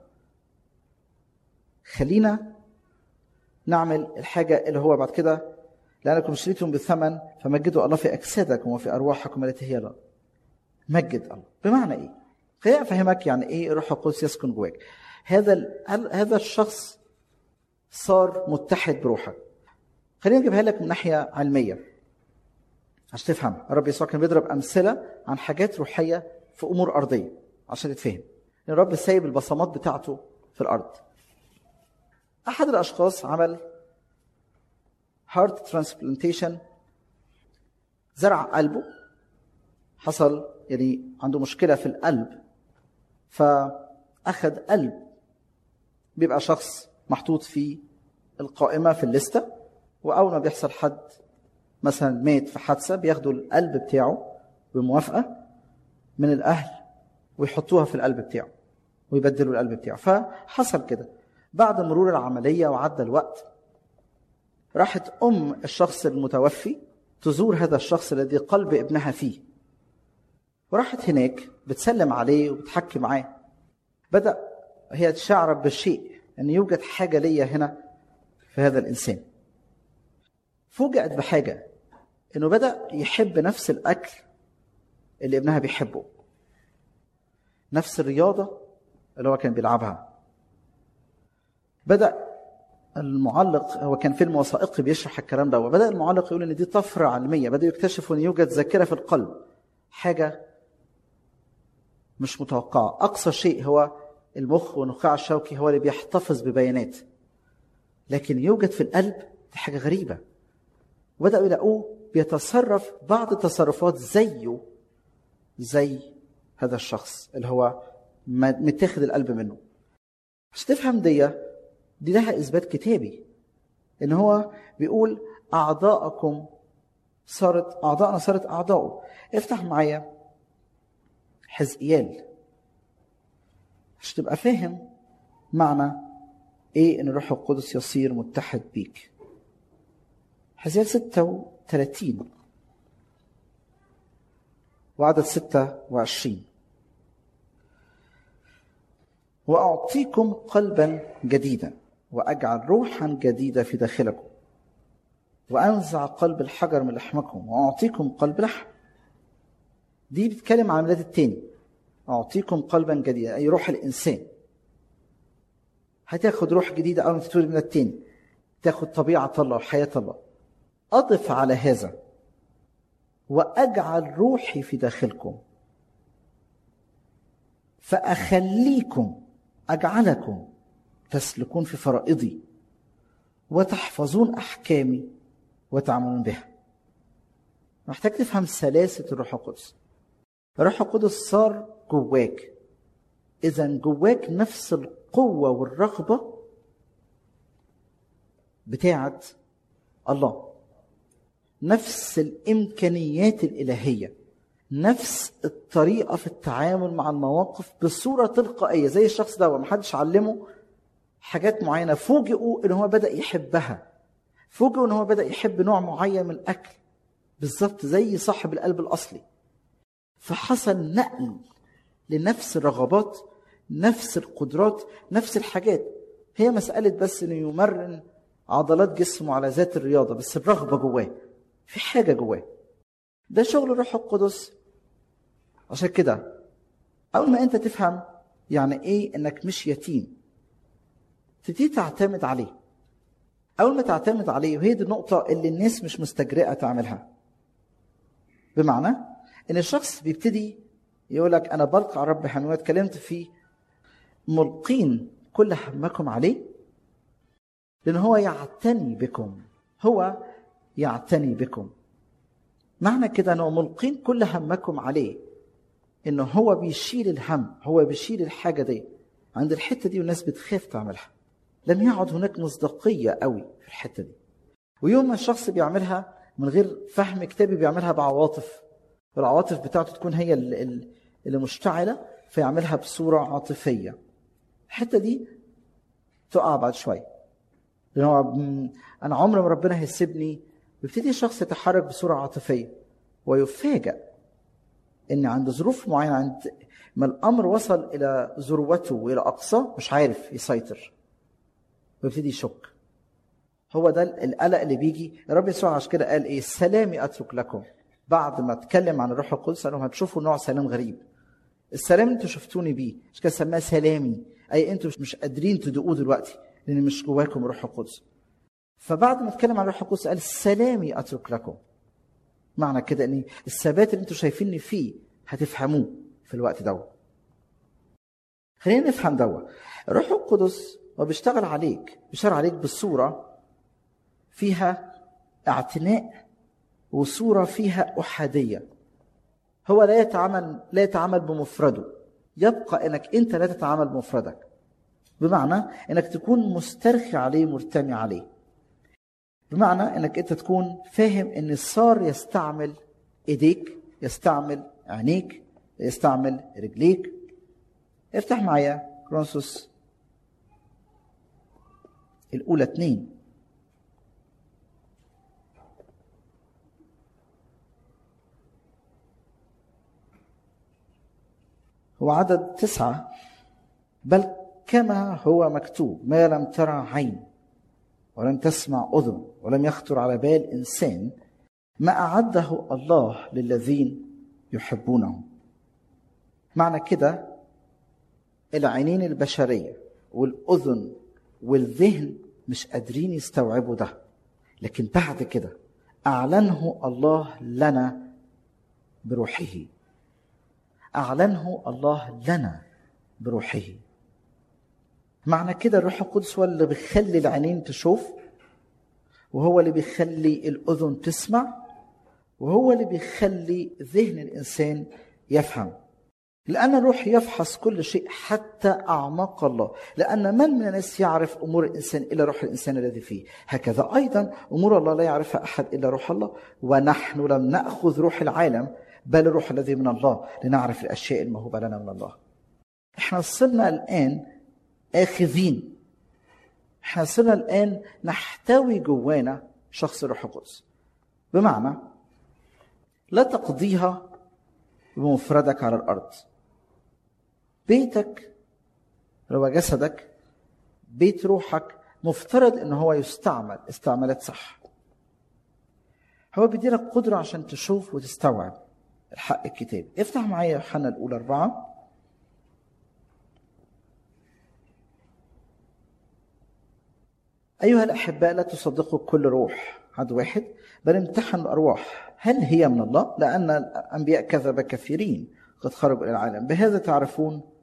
خلينا نعمل الحاجه اللي هو بعد كده لأنكم اشتريتم بثمن فمجدوا الله في أجسادكم وفي أرواحكم التي هي الله مجد الله بمعنى إيه؟ خليني أفهمك يعني إيه الروح القدس يسكن جواك هذا هذا الشخص صار متحد بروحك خليني أجيبها لك من ناحية علمية عشان تفهم الرب يسوع كان بيضرب أمثلة عن حاجات روحية في أمور أرضية عشان تتفهم الرب سايب البصمات بتاعته في الأرض أحد الأشخاص عمل هارت ترانسبلانتيشن زرع قلبه حصل يعني عنده مشكله في القلب فاخذ قلب بيبقى شخص محطوط في القائمه في الليسته واول ما بيحصل حد مثلا مات في حادثه بياخدوا القلب بتاعه بموافقه من الاهل ويحطوها في القلب بتاعه ويبدلوا القلب بتاعه فحصل كده بعد مرور العمليه وعدى الوقت راحت ام الشخص المتوفي تزور هذا الشخص الذي قلب ابنها فيه وراحت هناك بتسلم عليه وبتحكي معاه بدا هي تشعر بالشيء ان يوجد حاجه ليا هنا في هذا الانسان فوجئت بحاجه انه بدا يحب نفس الاكل اللي ابنها بيحبه نفس الرياضه اللي هو كان بيلعبها بدا المعلق هو كان فيلم وثائقي بيشرح الكلام ده وبدا المعلق يقول ان دي طفره علميه بداوا يكتشفوا ان يوجد ذاكره في القلب حاجه مش متوقعه اقصى شيء هو المخ والنخاع الشوكي هو اللي بيحتفظ ببيانات لكن يوجد في القلب دي حاجه غريبه وبداوا يلاقوه بيتصرف بعض التصرفات زيه زي هذا الشخص اللي هو متاخد القلب منه عشان تفهم دي دي لها اثبات كتابي ان هو بيقول اعضاءكم صارت اعضاءنا صارت اعضاؤه افتح معايا حزقيال عشان تبقى فاهم معنى ايه ان الروح القدس يصير متحد بيك حزقيال 36 وعدد 26 واعطيكم قلبا جديدا واجعل روحا جديده في داخلكم وانزع قلب الحجر من لحمكم واعطيكم قلب لحم دي بتتكلم عن الميلاد التاني اعطيكم قلبا جديدا اي روح الانسان هتاخد روح جديده اول ما تتولد من التاني تاخد طبيعه الله وحياه الله اضف على هذا واجعل روحي في داخلكم فأخليكم أجعلكم تسلكون في فرائضي وتحفظون أحكامي وتعملون بها محتاج تفهم سلاسة الروح القدس الروح القدس صار جواك إذا جواك نفس القوة والرغبة بتاعت الله نفس الإمكانيات الإلهية نفس الطريقة في التعامل مع المواقف بصورة تلقائية زي الشخص ده محدش علمه حاجات معينة فوجئوا إن هو بدأ يحبها فوجئوا إن هو بدأ يحب نوع معين من الأكل بالظبط زي صاحب القلب الأصلي فحصل نقل لنفس الرغبات نفس القدرات نفس الحاجات هي مسألة بس إنه يمرن عضلات جسمه على ذات الرياضة بس الرغبة جواه في حاجة جواه ده شغل الروح القدس عشان كده أول ما أنت تفهم يعني إيه إنك مش يتيم تبتدي تعتمد عليه أول ما تعتمد عليه وهي دي النقطة اللي الناس مش مستجرئة تعملها بمعنى إن الشخص بيبتدي يقول لك أنا بلقى على رب حمي اتكلمت فيه ملقين كل همكم عليه لأن هو يعتني بكم هو يعتني بكم معنى كده انه ملقين كل همكم عليه انه هو بيشيل الهم هو بيشيل الحاجه دي عند الحته دي والناس بتخاف تعملها لم يعد هناك مصداقيه قوي في الحته دي ويوم ما الشخص بيعملها من غير فهم كتابي بيعملها بعواطف والعواطف بتاعته تكون هي اللي مشتعله فيعملها بصوره عاطفيه الحته دي تقع بعد شويه لان هو انا عمر ما ربنا هيسيبني بيبتدي الشخص يتحرك بصوره عاطفيه ويفاجأ ان عند ظروف معينه عند ما الامر وصل الى ذروته والى اقصاه مش عارف يسيطر ويبتدي يشك هو ده القلق اللي بيجي الرب يسوع عشان كده قال ايه سلامي اترك لكم بعد ما اتكلم عن الروح القدس قال لهم هتشوفوا نوع سلام غريب السلام انتوا شفتوني بيه مش كده سماه سلامي اي انتوا مش قادرين تدوقوه دلوقتي لان مش جواكم الروح القدس فبعد ما اتكلم عن الروح القدس قال سلامي اترك لكم معنى كده ان الثبات اللي انتوا شايفيني فيه هتفهموه في الوقت دوت خلينا نفهم دوت الروح القدس هو بيشتغل عليك بيشتغل عليك بصوره فيها اعتناء وصوره فيها احاديه هو لا يتعامل لا يتعامل بمفرده يبقى انك انت لا تتعامل بمفردك بمعنى انك تكون مسترخي عليه مرتمي عليه بمعنى انك انت تكون فاهم ان صار يستعمل ايديك يستعمل عينيك يستعمل رجليك افتح معايا كرونسوس الاولى اتنين هو عدد تسعة بل كما هو مكتوب ما لم ترى عين ولم تسمع اذن ولم يخطر على بال انسان ما اعده الله للذين يحبونه معنى كده العينين البشريه والاذن والذهن مش قادرين يستوعبوا ده لكن بعد كده اعلنه الله لنا بروحه اعلنه الله لنا بروحه معنى كده الروح القدس هو اللي بيخلي العينين تشوف وهو اللي بيخلي الاذن تسمع وهو اللي بيخلي ذهن الانسان يفهم لان الروح يفحص كل شيء حتى اعماق الله لان من من الناس يعرف امور الانسان الا روح الانسان الذي فيه هكذا ايضا امور الله لا يعرفها احد الا روح الله ونحن لم ناخذ روح العالم بل الروح الذي من الله لنعرف الاشياء الموهوبه لنا من الله احنا وصلنا الان اخذين احنا صرنا الان نحتوي جوانا شخص الروح القدس بمعنى لا تقضيها بمفردك على الارض بيتك هو جسدك بيت روحك مفترض ان هو يستعمل استعمالات صح هو بيديلك قدرة عشان تشوف وتستوعب الحق الكتاب افتح معايا يوحنا الأولى أربعة أيها الأحباء لا تصدقوا كل روح عد واحد بل امتحنوا الأرواح هل هي من الله؟ لأن الأنبياء كذب كثيرين قد خرجوا إلى العالم بهذا تعرفون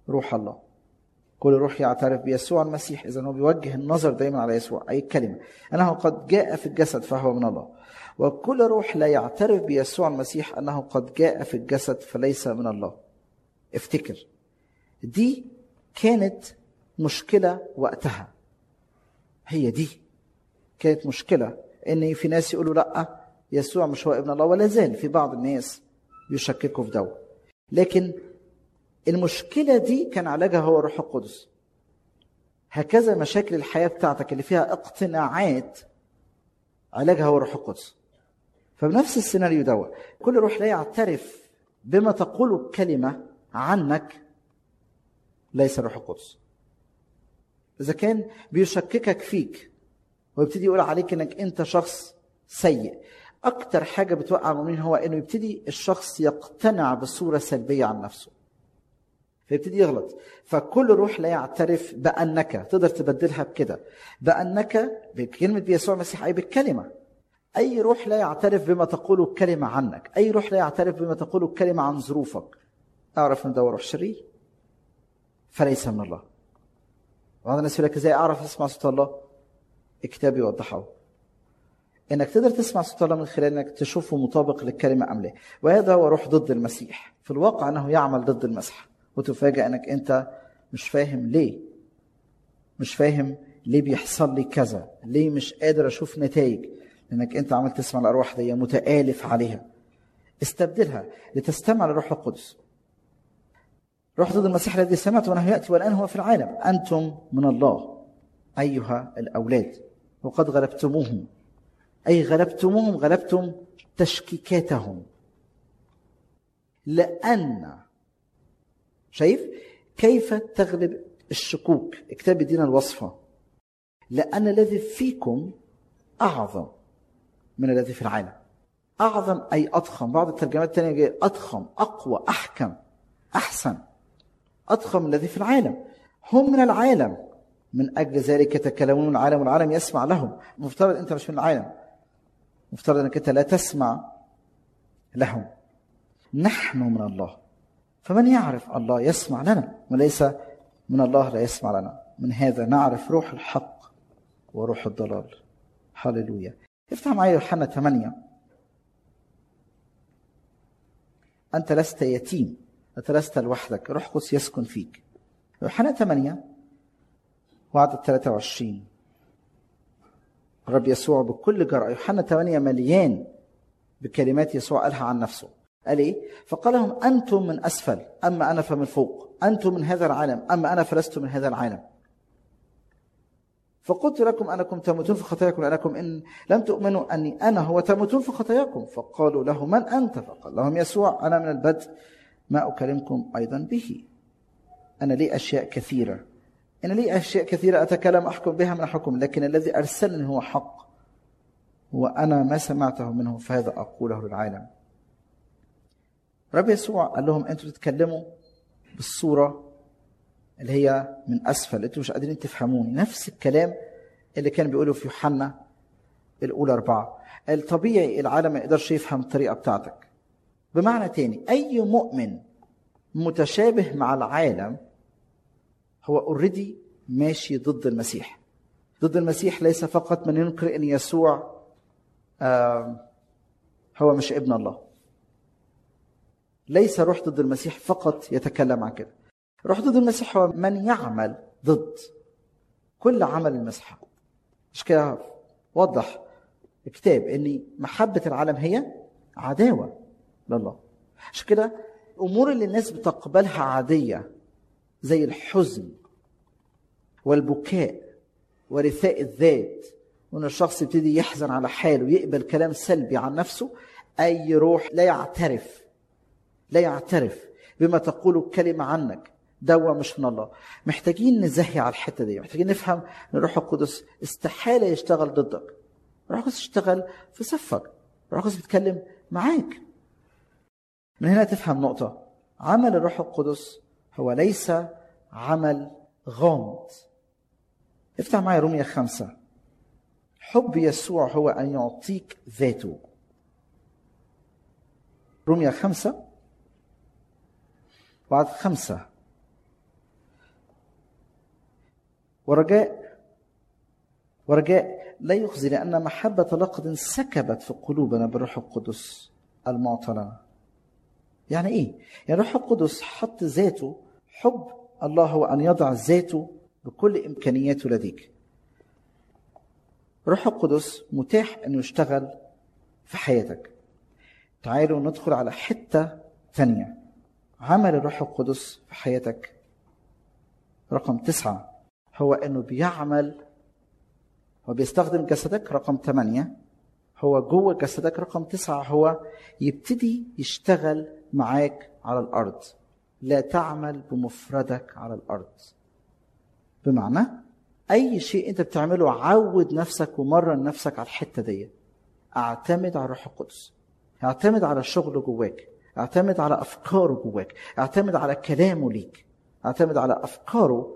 روح الله كل روح يعترف بيسوع المسيح اذا هو بيوجه النظر دايما على يسوع اي كلمه انه قد جاء في الجسد فهو من الله وكل روح لا يعترف بيسوع المسيح انه قد جاء في الجسد فليس من الله افتكر دي كانت مشكله وقتها هي دي كانت مشكله ان في ناس يقولوا لا يسوع مش هو ابن الله ولا زال في بعض الناس يشككوا في ده لكن المشكله دي كان علاجها هو الروح القدس هكذا مشاكل الحياه بتاعتك اللي فيها اقتناعات علاجها هو الروح القدس فبنفس السيناريو ده كل روح لا يعترف بما تقول الكلمه عنك ليس الروح القدس اذا كان بيشككك فيك ويبتدي يقول عليك انك انت شخص سيء اكتر حاجه بتوقع المؤمنين هو انه يبتدي الشخص يقتنع بصوره سلبيه عن نفسه فيبتدي يغلط فكل روح لا يعترف بانك تقدر تبدلها بكده بانك بكلمه بيسوع المسيح اي بالكلمه اي روح لا يعترف بما تقوله الكلمه عنك اي روح لا يعترف بما تقوله الكلمه عن ظروفك اعرف ان ده روح شرير فليس من الله بعض الناس يقول لك ازاي اعرف اسمع صوت الله الكتاب يوضحه انك تقدر تسمع صوت الله من خلال انك تشوفه مطابق للكلمه ام لا وهذا هو روح ضد المسيح في الواقع انه يعمل ضد المسيح وتفاجأ انك انت مش فاهم ليه مش فاهم ليه بيحصل لي كذا ليه مش قادر اشوف نتائج لانك انت عمال تسمع الارواح دي متآلف عليها استبدلها لتستمع للروح القدس روح ضد المسيح الذي سمعت وانه ياتي والان هو في العالم انتم من الله ايها الاولاد وقد غلبتموهم اي غلبتموهم غلبتم تشكيكاتهم لان شايف كيف تغلب الشكوك الكتاب يدينا الوصفه لان الذي فيكم اعظم من الذي في العالم اعظم اي اضخم بعض الترجمات الثانيه جايه اضخم اقوى احكم احسن اضخم من الذي في العالم هم من العالم من اجل ذلك يتكلمون العالم والعالم يسمع لهم مفترض انت مش من العالم مفترض انك انت لا تسمع لهم نحن من الله فمن يعرف الله يسمع لنا وليس من الله لا يسمع لنا من هذا نعرف روح الحق وروح الضلال هللويا افتح معايا يوحنا 8 أنت لست يتيم أنت لست لوحدك روح قدس يسكن فيك يوحنا 8 وعدد 23 الرب يسوع بكل جرأة يوحنا 8 مليان بكلمات يسوع قالها عن نفسه قال ايه؟ فقال لهم انتم من اسفل اما انا فمن فوق، انتم من هذا العالم اما انا فلست من هذا العالم. فقلت لكم انكم تموتون في خطاياكم لانكم ان لم تؤمنوا اني انا هو تموتون في خطاياكم، فقالوا له من انت؟ فقال لهم يسوع انا من البدء ما اكلمكم ايضا به. انا لي اشياء كثيره. انا لي اشياء كثيره اتكلم احكم بها من حكم، لكن الذي ارسلني هو حق. وانا ما سمعته منه فهذا اقوله للعالم. رب يسوع قال لهم انتوا تتكلموا بالصوره اللي هي من اسفل انتوا مش قادرين تفهموني نفس الكلام اللي كان بيقوله في يوحنا الاولى اربعه الطبيعي العالم ما يقدرش يفهم الطريقه بتاعتك بمعنى تاني اي مؤمن متشابه مع العالم هو اوريدي ماشي ضد المسيح ضد المسيح ليس فقط من ينكر ان يسوع هو مش ابن الله ليس روح ضد المسيح فقط يتكلم عن كده روح ضد المسيح هو من يعمل ضد كل عمل المسيح مش كده وضح الكتاب ان محبه العالم هي عداوه لله عشان كده الامور اللي الناس بتقبلها عاديه زي الحزن والبكاء ورثاء الذات وان الشخص يبتدي يحزن على حاله ويقبل كلام سلبي عن نفسه اي روح لا يعترف لا يعترف بما تقول الكلمة عنك دوا مش من الله محتاجين نزهي على الحتة دي محتاجين نفهم ان الروح القدس استحالة يشتغل ضدك الروح القدس يشتغل في صفك الروح القدس بيتكلم معاك من هنا تفهم نقطة عمل الروح القدس هو ليس عمل غامض افتح معي رومية خمسة حب يسوع هو أن يعطيك ذاته رومية خمسة وعدد خمسة ورجاء ورجاء لا يخزي لأن محبة لقد انسكبت في قلوبنا بالروح القدس المعطى لنا يعني ايه؟ يعني الروح القدس حط ذاته حب الله هو ان يضع ذاته بكل امكانياته لديك. الروح القدس متاح انه يشتغل في حياتك. تعالوا ندخل على حته ثانيه. عمل الروح القدس في حياتك رقم تسعه هو انه بيعمل وبيستخدم جسدك رقم ثمانيه هو جوه جسدك رقم تسعة هو يبتدي يشتغل معاك على الأرض لا تعمل بمفردك على الأرض بمعنى أي شيء أنت بتعمله عود نفسك ومرن نفسك على الحتة دي اعتمد على الروح القدس اعتمد على شغله جواك اعتمد على أفكاره جواك اعتمد على كلامه ليك اعتمد على أفكاره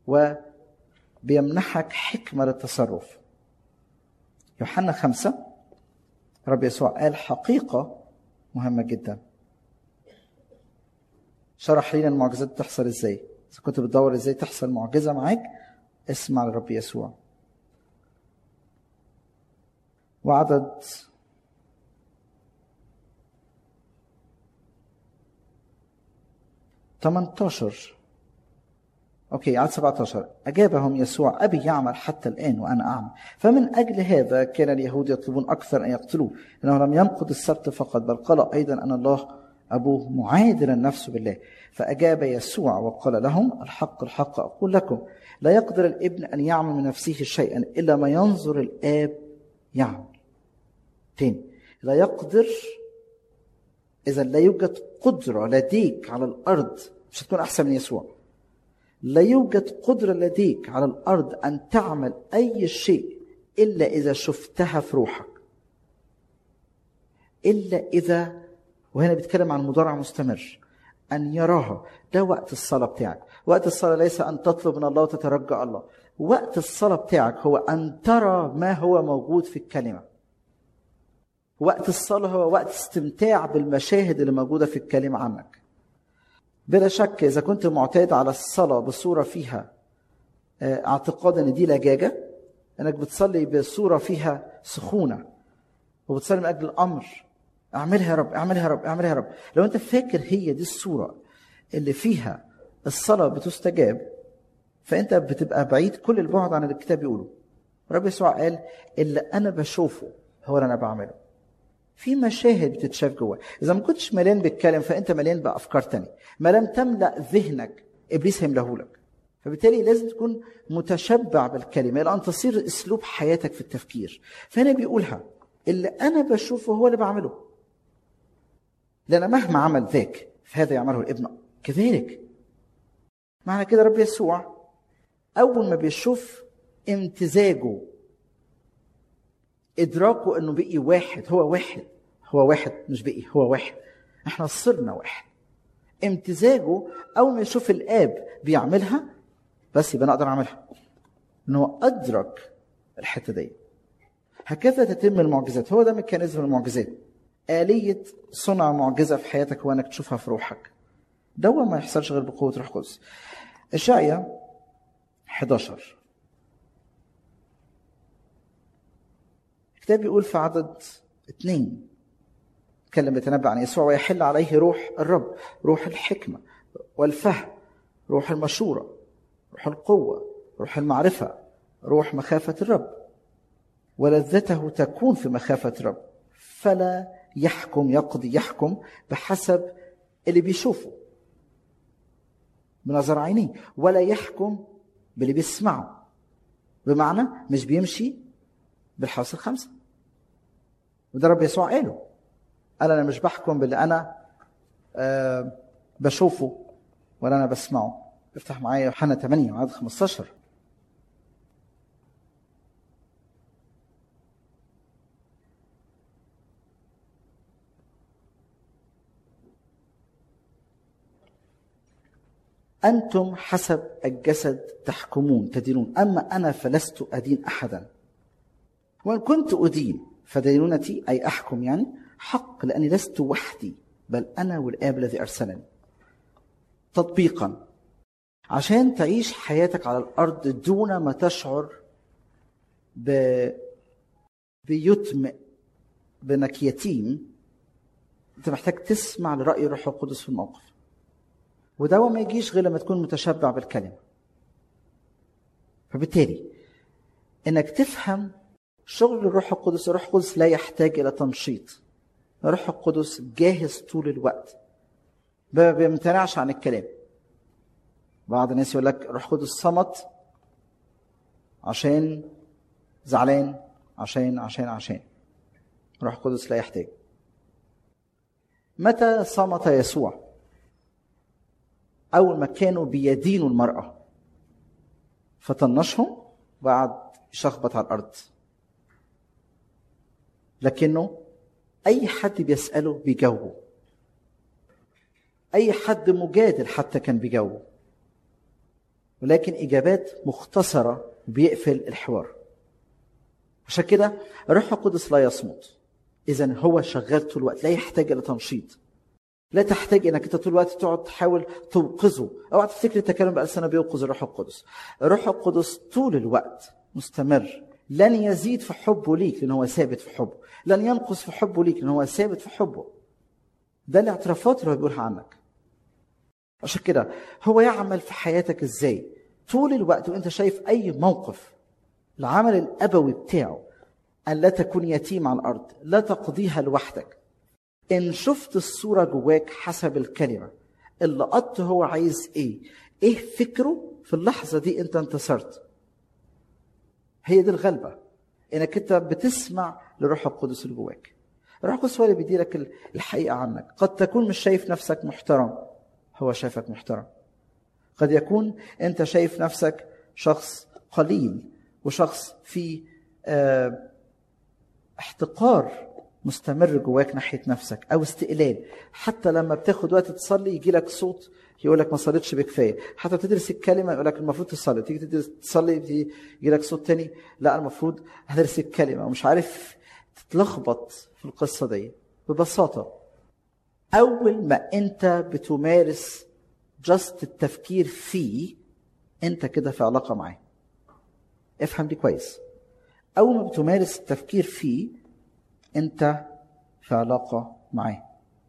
وبيمنحك حكمة للتصرف يوحنا خمسة رب يسوع قال حقيقة مهمة جدا شرح لنا المعجزات تحصل ازاي اذا كنت بتدور ازاي تحصل معجزة معاك اسمع لرب يسوع وعدد تمنتاشر اوكي عدد 17 اجابهم يسوع ابي يعمل حتى الان وانا اعمل فمن اجل هذا كان اليهود يطلبون اكثر ان يقتلوه لانه لم ينقض السبت فقط بل قال ايضا ان الله ابوه معادلا نفسه بالله فاجاب يسوع وقال لهم الحق الحق اقول لكم لا يقدر الابن ان يعمل من نفسه شيئا الا ما ينظر الاب يعمل تاني لا يقدر اذا لا يوجد قدره لديك على الارض مش هتكون احسن من يسوع لا يوجد قدرة لديك على الأرض أن تعمل أي شيء إلا إذا شفتها في روحك إلا إذا وهنا بيتكلم عن مضارع مستمر أن يراها ده وقت الصلاة بتاعك وقت الصلاة ليس أن تطلب من الله وتترجى الله وقت الصلاة بتاعك هو أن ترى ما هو موجود في الكلمة وقت الصلاة هو وقت استمتاع بالمشاهد اللي موجودة في الكلمة عنك بلا شك اذا كنت معتاد على الصلاه بصوره فيها اعتقاد ان دي لجاجه انك بتصلي بصوره فيها سخونه وبتصلي من اجل الامر اعملها يا رب اعملها يا رب اعملها يا رب لو انت فاكر هي دي الصوره اللي فيها الصلاه بتستجاب فانت بتبقى بعيد كل البعد عن اللي الكتاب بيقوله رب يسوع قال اللي انا بشوفه هو اللي انا بعمله في مشاهد بتتشاف جوه اذا ما كنتش مليان بالكلام فانت مليان بافكار تانية ما لم تملا ذهنك ابليس هيملهولك فبالتالي لازم تكون متشبع بالكلمه لان تصير اسلوب حياتك في التفكير فهنا بيقولها اللي انا بشوفه هو اللي بعمله لان مهما عمل ذاك فهذا يعمله الابن كذلك معنى كده رب يسوع اول ما بيشوف امتزاجه ادراكه انه بقي واحد هو واحد هو واحد مش بقي هو واحد احنا صرنا واحد امتزاجه اول ما يشوف الاب بيعملها بس يبقى انا اقدر اعملها ان هو ادرك الحته دي هكذا تتم المعجزات هو ده ميكانيزم المعجزات آلية صنع معجزة في حياتك هو انك تشوفها في روحك ده ما يحصلش غير بقوة روح القدس إشعيا 11 الكتاب بيقول في عدد اثنين اتكلم بيتنبأ عن يسوع ويحل عليه روح الرب روح الحكمة والفهم روح المشورة روح القوة روح المعرفة روح مخافة الرب ولذته تكون في مخافة الرب فلا يحكم يقضي يحكم بحسب اللي بيشوفه بنظر عينيه ولا يحكم باللي بيسمعه بمعنى مش بيمشي بالحواس الخمسه وده رب يسوع قاله قال انا مش بحكم باللي انا آه بشوفه ولا انا بسمعه افتح معايا يوحنا 8 عدد 15 أنتم حسب الجسد تحكمون تدينون أما أنا فلست أدين أحدا وإن كنت أدين فدينونتي أي أحكم يعني حق لأني لست وحدي بل أنا والآب الذي أرسلني تطبيقا عشان تعيش حياتك على الارض دون ما تشعر ب بيتم بانك يتيم انت محتاج تسمع لراي الروح القدس في الموقف وده ما يجيش غير لما تكون متشبع بالكلمه فبالتالي انك تفهم شغل الروح القدس الروح القدس لا يحتاج الى تنشيط الروح القدس جاهز طول الوقت ما بيمتنعش عن الكلام بعض الناس يقول لك الروح القدس صمت عشان زعلان عشان عشان عشان الروح القدس لا يحتاج متى صمت يسوع اول ما كانوا بيدينوا المراه فطنشهم وقعد يشخبط على الارض لكنه اي حد بيساله بيجاوبه اي حد مجادل حتى كان بيجاوبه ولكن اجابات مختصره بيقفل الحوار عشان كده الروح القدس لا يصمت اذا هو شغال طول الوقت لا يحتاج الى تنشيط لا تحتاج انك انت طول الوقت تقعد تحاول توقظه اوعى تفتكر التكلم بالسنه بيوقظ الروح القدس الروح القدس طول الوقت مستمر لن يزيد في حبه ليك لان هو ثابت في حبه لن ينقص في حبه ليك لان هو ثابت في حبه ده الاعترافات اللي هو بيقولها عنك عشان كده هو يعمل في حياتك ازاي طول الوقت وانت شايف اي موقف العمل الابوي بتاعه ان لا تكون يتيم على الارض لا تقضيها لوحدك ان شفت الصوره جواك حسب الكلمه اللي قط هو عايز ايه ايه فكره في اللحظه دي انت انتصرت هي دي الغلبه انك انت بتسمع لروح القدس اللي جواك الروح القدس هو اللي بيديلك الحقيقه عنك قد تكون مش شايف نفسك محترم هو شايفك محترم قد يكون انت شايف نفسك شخص قليل وشخص في اه احتقار مستمر جواك ناحيه نفسك او استقلال حتى لما بتاخد وقت تصلي يجي لك صوت يقول لك ما صليتش بكفايه حتى تدرس الكلمه يقول لك المفروض تصلي تيجي تدرس تصلي يجي لك صوت تاني لا المفروض هدرس الكلمه ومش عارف تتلخبط في القصه دي ببساطه اول ما انت بتمارس جاست التفكير فيه انت كده في علاقه معاه افهم دي كويس اول ما بتمارس التفكير فيه انت في علاقه معاه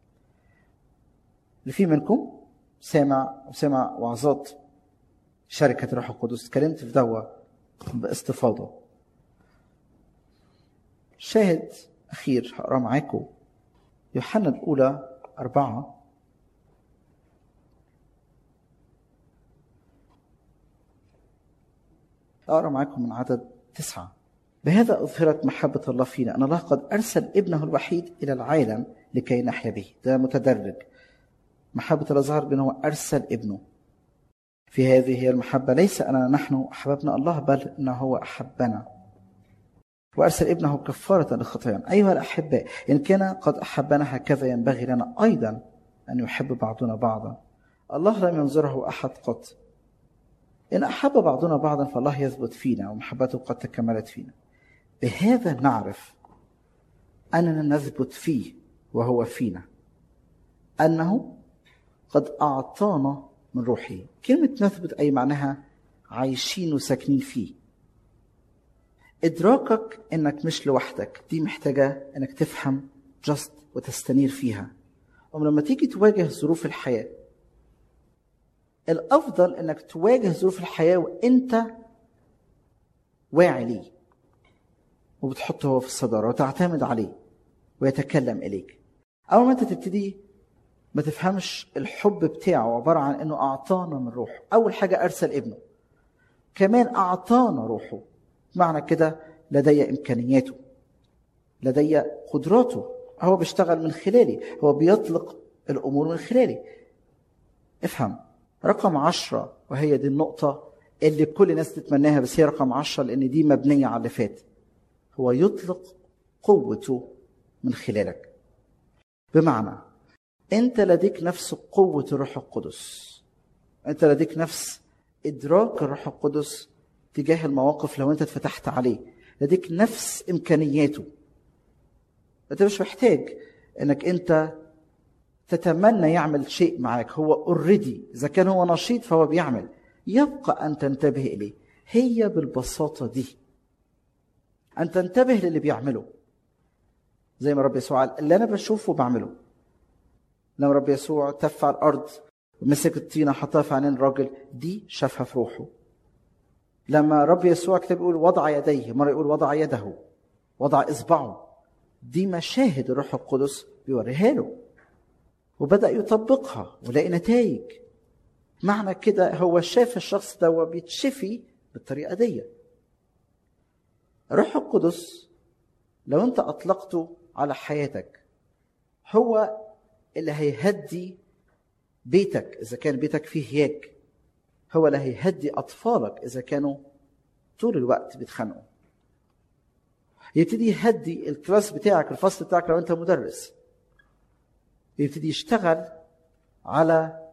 اللي في منكم سامع وسمع وعظات شركة الروح القدس اتكلمت في دوا باستفاضة شاهد أخير هقراه معاكم يوحنا الأولى أربعة أقرأ معاكم من عدد تسعة بهذا أظهرت محبة الله فينا أن الله قد أرسل ابنه الوحيد إلى العالم لكي نحيا به ده متدرج محبة الله ظهر بأنه أرسل ابنه في هذه هي المحبة ليس أننا نحن أحببنا الله بل أنه هو أحبنا وأرسل ابنه كفارة لخطايانا أيها الأحباء إن كان قد أحبنا هكذا ينبغي لنا أيضا أن يحب بعضنا بعضا الله لم ينظره أحد قط إن أحب بعضنا بعضا فالله يثبت فينا ومحبته قد تكملت فينا بهذا نعرف أننا نثبت فيه وهو فينا أنه قد أعطانا من روحه كلمة نثبت أي معناها عايشين وساكنين فيه إدراكك إنك مش لوحدك دي محتاجة إنك تفهم جست وتستنير فيها ولما تيجي تواجه ظروف الحياة الأفضل إنك تواجه ظروف الحياة وأنت واعي ليه وبتحطه هو في الصدارة وتعتمد عليه ويتكلم إليك أول ما أنت تبتدي ما تفهمش الحب بتاعه عبارة عن انه اعطانا من روحه اول حاجة ارسل ابنه كمان اعطانا روحه معنى كده لدي امكانياته لدي قدراته هو بيشتغل من خلالي هو بيطلق الامور من خلالي افهم رقم عشرة وهي دي النقطة اللي كل الناس تتمناها بس هي رقم عشرة لان دي مبنية على اللي فات هو يطلق قوته من خلالك بمعنى انت لديك نفس قوه الروح القدس انت لديك نفس ادراك الروح القدس تجاه المواقف لو انت اتفتحت عليه لديك نفس امكانياته انت مش محتاج انك انت تتمنى يعمل شيء معاك هو اوريدي اذا كان هو نشيط فهو بيعمل يبقى ان تنتبه اليه هي بالبساطه دي ان تنتبه للي بيعمله زي ما رب يسوع قال اللي انا بشوفه بعمله لما رب يسوع تف على الارض ومسك الطينه حطها في عينين الراجل دي شافها في روحه لما رب يسوع كتاب يقول وضع يديه مره يقول وضع يده وضع اصبعه دي مشاهد الروح القدس بيوريها له وبدا يطبقها ولاقي نتائج معنى كده هو شاف الشخص ده بيتشفي بالطريقه دي الروح القدس لو انت اطلقته على حياتك هو اللي هيهدي بيتك اذا كان بيتك فيه هياج هو اللي هيهدي اطفالك اذا كانوا طول الوقت بيتخانقوا يبتدي يهدي الكلاس بتاعك الفصل بتاعك لو انت مدرس يبتدي يشتغل على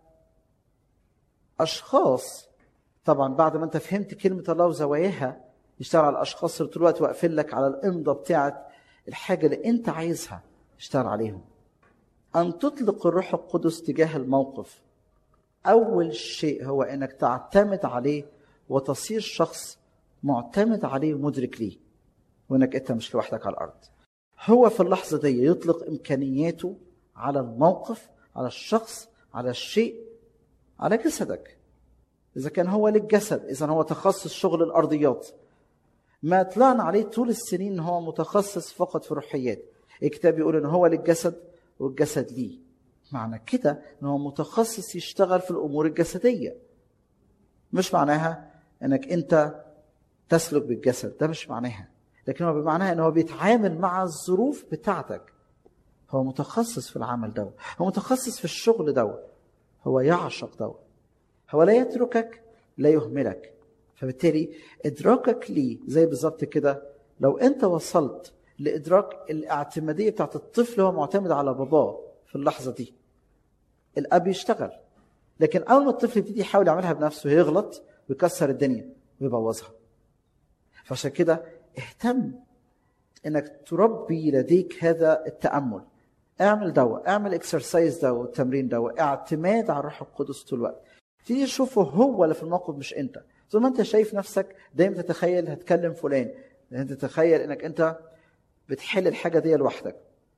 اشخاص طبعا بعد ما انت فهمت كلمه الله وزواياها يشتغل على الاشخاص اللي طول الوقت واقفين لك على الامضه بتاعت الحاجه اللي انت عايزها اشتغل عليهم ان تطلق الروح القدس تجاه الموقف اول شيء هو انك تعتمد عليه وتصير شخص معتمد عليه ومدرك ليه وانك انت مش لوحدك على الارض هو في اللحظه دي يطلق امكانياته على الموقف على الشخص على الشيء على جسدك اذا كان هو للجسد اذا هو تخصص شغل الارضيات ما طلعنا عليه طول السنين ان هو متخصص فقط في الروحيات الكتاب يقول ان هو للجسد والجسد ليه معنى كده ان هو متخصص يشتغل في الامور الجسديه مش معناها انك انت تسلك بالجسد ده مش معناها لكن هو بمعناها ان هو بيتعامل مع الظروف بتاعتك هو متخصص في العمل ده هو متخصص في الشغل ده هو يعشق ده هو لا يتركك لا يهملك فبالتالي ادراكك ليه زي بالظبط كده لو انت وصلت لادراك الاعتماديه بتاعت الطفل هو معتمد على باباه في اللحظه دي الاب يشتغل لكن اول ما الطفل يبتدي يحاول يعملها بنفسه يغلط ويكسر الدنيا ويبوظها فعشان كده اهتم انك تربي لديك هذا التامل اعمل دواء اعمل اكسرسايز دواء والتمرين دواء اعتماد على الروح القدس طول الوقت تيجي تشوفه هو اللي في الموقف مش انت طول ما انت شايف نفسك دايما تتخيل هتكلم فلان انت تتخيل انك انت بتحل الحاجه دي لوحدك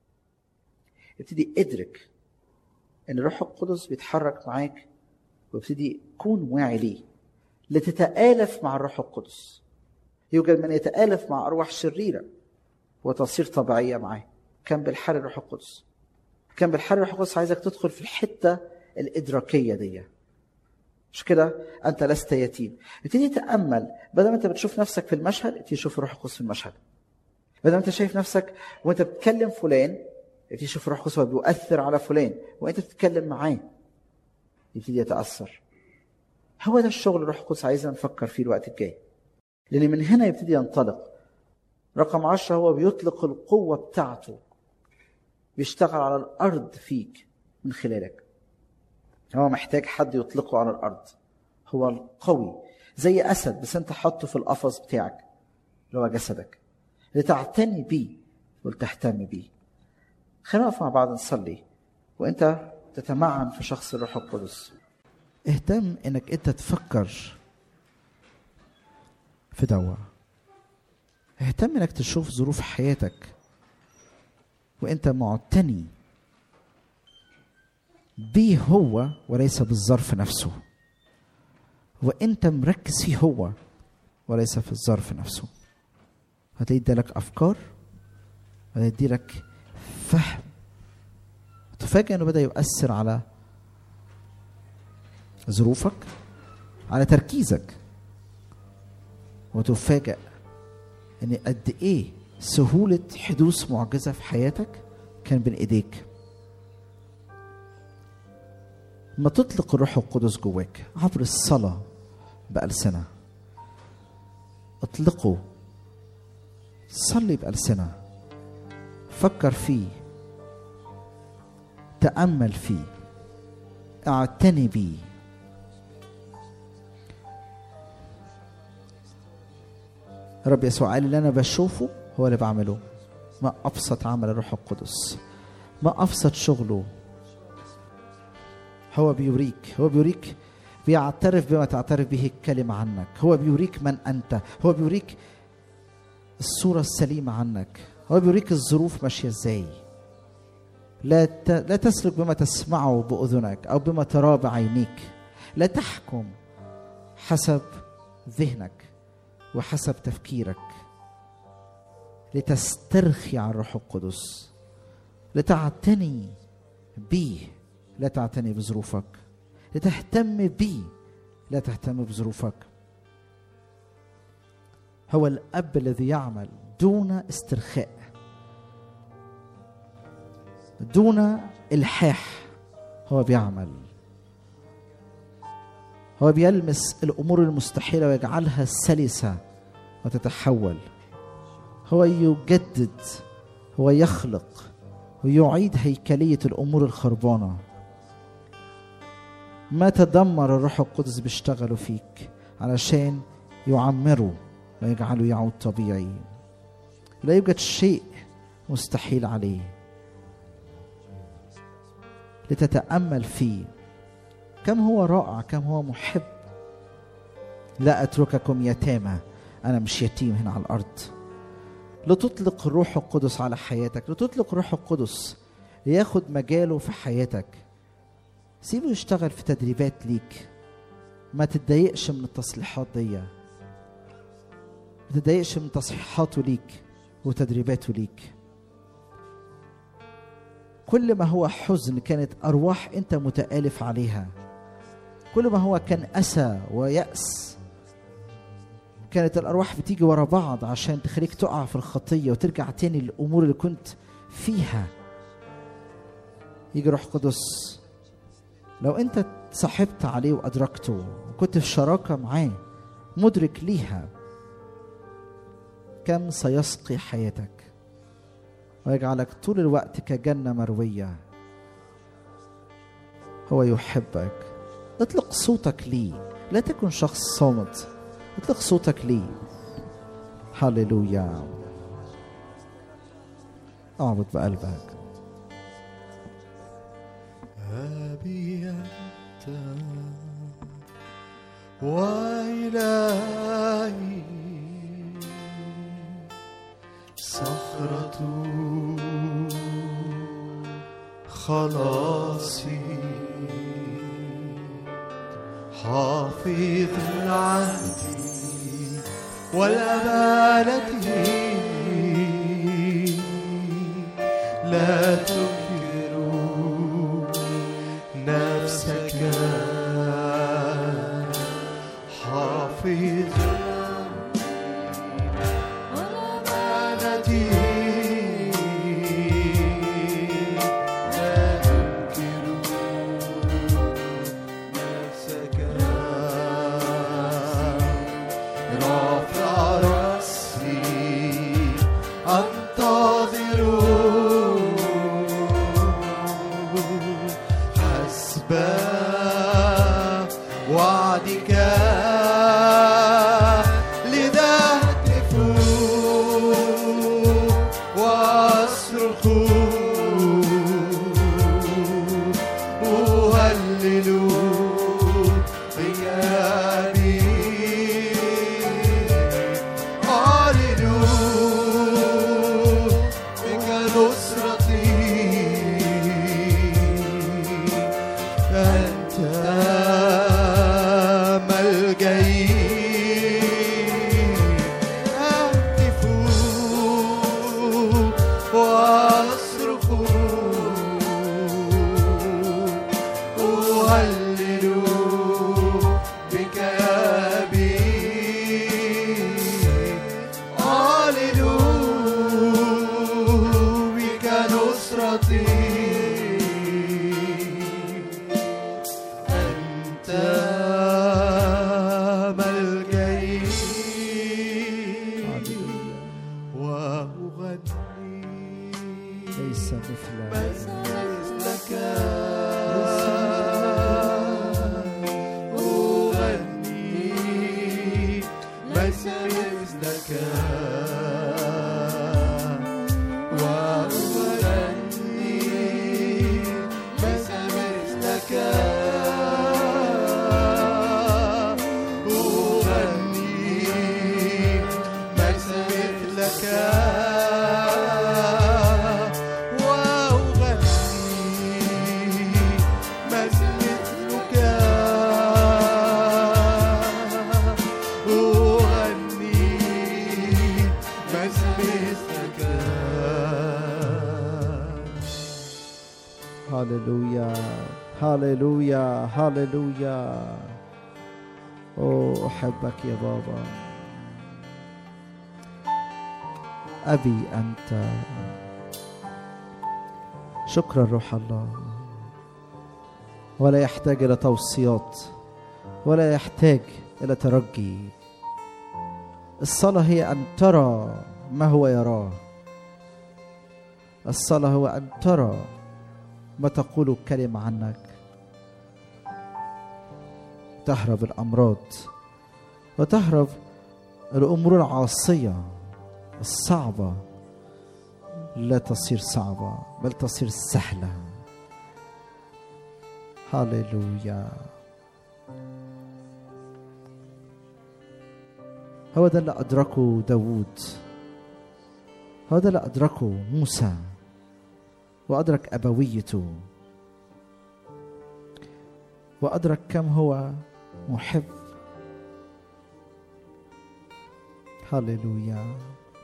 ابتدي ادرك ان الروح القدس بيتحرك معاك وابتدي كون واعي ليه لتتآلف مع الروح القدس يوجد من يتآلف مع أرواح شريرة وتصير طبيعية معاه كان بالحال الروح القدس كان بالحال الروح القدس عايزك تدخل في الحتة الإدراكية دي مش كده أنت لست يتيم ابتدي تأمل بدل ما أنت بتشوف نفسك في المشهد ابتدي تشوف الروح القدس في المشهد بدل ما أنت شايف نفسك وأنت بتكلم فلان ابتدي تشوف الروح القدس بيؤثر على فلان وأنت بتتكلم معاه يبتدي يتأثر هو ده الشغل الروح القدس عايزنا نفكر فيه الوقت الجاي لأن من هنا يبتدي ينطلق رقم عشرة هو بيطلق القوة بتاعته بيشتغل على الأرض فيك من خلالك هو محتاج حد يطلقه على الأرض هو القوي زي أسد بس أنت حطه في القفص بتاعك اللي هو جسدك لتعتني بيه ولتهتم بيه خلينا نقف مع بعض نصلي وأنت تتمعن في شخص الروح القدس اهتم انك انت تفكر في دوا اهتم انك تشوف ظروف حياتك وانت معتني بيه هو وليس بالظرف نفسه وانت مركز فيه هو وليس في الظرف نفسه هتلاقي ادالك افكار وهيدي لك فهم تفاجئ انه بدا يؤثر على ظروفك على تركيزك وتفاجأ ان قد ايه سهولة حدوث معجزة في حياتك كان بين ايديك ما تطلق الروح القدس جواك عبر الصلاة بألسنة اطلقه صلي بألسنة فكر فيه تأمل فيه اعتني بيه رب يسوع قال اللي انا بشوفه هو اللي بعمله ما ابسط عمل الروح القدس ما ابسط شغله هو بيوريك هو بيوريك بيعترف بما تعترف به الكلمة عنك هو بيوريك من أنت هو بيوريك الصورة السليمة عنك هو بيوريك الظروف ماشية ازاي لا ت... لا تسلك بما تسمعه بأذنك أو بما تراه بعينيك لا تحكم حسب ذهنك وحسب تفكيرك لتسترخي عن الروح القدس لتعتني بيه لا تعتني بظروفك لتهتم بيه لا تهتم بظروفك هو الاب الذي يعمل دون استرخاء دون الحاح هو بيعمل هو بيلمس الامور المستحيله ويجعلها سلسه وتتحول هو يجدد هو يخلق ويعيد هيكليه الامور الخربانه ما تدمر الروح القدس بيشتغلوا فيك علشان يعمروا ويجعله يعود طبيعي لا يوجد شيء مستحيل عليه لتتامل فيه كم هو رائع كم هو محب لا اترككم يتامى انا مش يتيم هنا على الارض لتطلق الروح القدس على حياتك لتطلق الروح القدس لياخد مجاله في حياتك سيبه يشتغل في تدريبات ليك ما تتضايقش من التصليحات دي ما تتضايقش من تصحيحاته ليك وتدريباته ليك كل ما هو حزن كانت أرواح أنت متآلف عليها كل ما هو كان أسى ويأس كانت الأرواح بتيجي ورا بعض عشان تخليك تقع في الخطية وترجع تاني للأمور اللي كنت فيها يجي روح قدس لو أنت صاحبت عليه وأدركته وكنت في شراكة معاه مدرك ليها كم سيسقي حياتك ويجعلك طول الوقت كجنة مروية هو يحبك اطلق صوتك ليه لا تكن شخص صامت اطلق صوتك ليه هللويا اعبد بقلبك أبي أنت وإلهي صخرة خلاصي حافظ العهد والأمانة لا تنكر نفسك حافظ أمانتي لا تنكر نفسك رافع رأسي أنتظر حسب وعدك لذا أهتف وأصرخ أهلل بياني أعلن بك نصرتي أنت ملجئي أهتف وأصرخ أهلل بك يا أبي أعلن بك نصرتي أنت ملجئي وأغني ليس مثل مثلك أغني مثلك وأغني مثلك هاليلويا هاليلويا أوه أحبك يا بابا أبي أنت شكرا روح الله ولا يحتاج إلى توصيات ولا يحتاج إلى ترجي الصلاة هي أن ترى ما هو يراه الصلاة هو أن ترى ما تقول الكلمة عنك تهرب الأمراض وتهرب الأمور العاصية الصعبة لا تصير صعبة بل تصير سهلة هاليلويا هو ده اللي أدركه داوود هو ده اللي أدركه موسى وأدرك أبويته وأدرك كم هو محب هللويا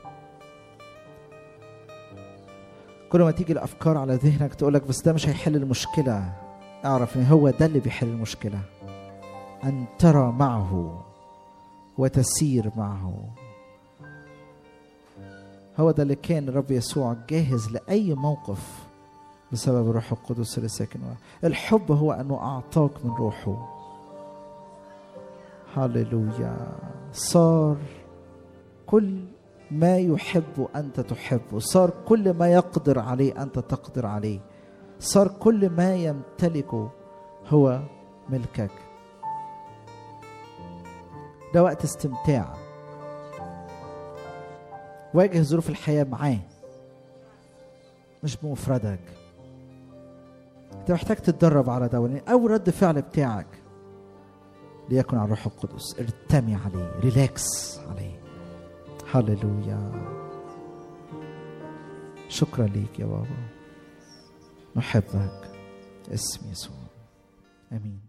كل ما تيجي الأفكار على ذهنك تقولك بس ده مش هيحل المشكلة اعرف ان هو ده اللي بيحل المشكلة أن ترى معه وتسير معه هو ده اللي كان الرب يسوع جاهز لأي موقف بسبب الروح القدس اللي ساكن معه الحب هو أنه أعطاك من روحه هللويا صار كل ما يحب أنت تحبه صار كل ما يقدر عليه أنت تقدر عليه صار كل ما يمتلكه هو ملكك ده وقت استمتاع واجه ظروف الحياة معاه مش بمفردك انت محتاج تتدرب على ده ولأن اول رد فعل بتاعك ليكن على الروح القدس ارتمي عليه ريلاكس عليه هللويا شكرا ليك يا بابا نحبك اسم يسوع امين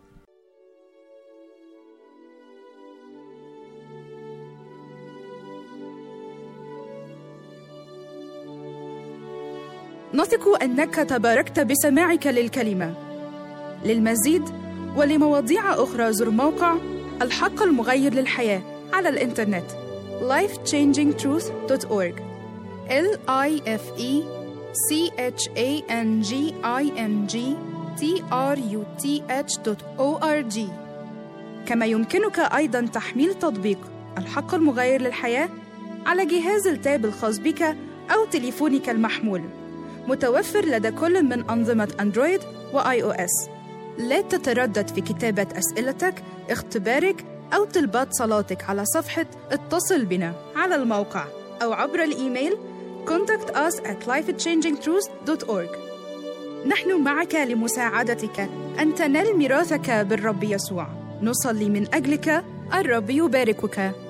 نثق انك تباركت بسماعك للكلمه للمزيد ولمواضيع اخرى زر موقع الحق المغير للحياه على الانترنت lifechangingtruth.org l i f e c h a n g i n g t r u t h o r g كما يمكنك ايضا تحميل تطبيق الحق المغير للحياه على جهاز التاب الخاص بك او تليفونك المحمول متوفر لدى كل من أنظمة أندرويد وآي أو إس. لا تتردد في كتابة أسئلتك، اختبارك أو طلبات صلاتك على صفحة اتصل بنا على الموقع أو عبر الإيميل contact us at lifechangingtruth.org نحن معك لمساعدتك أن تنال ميراثك بالرب يسوع نصلي من أجلك الرب يباركك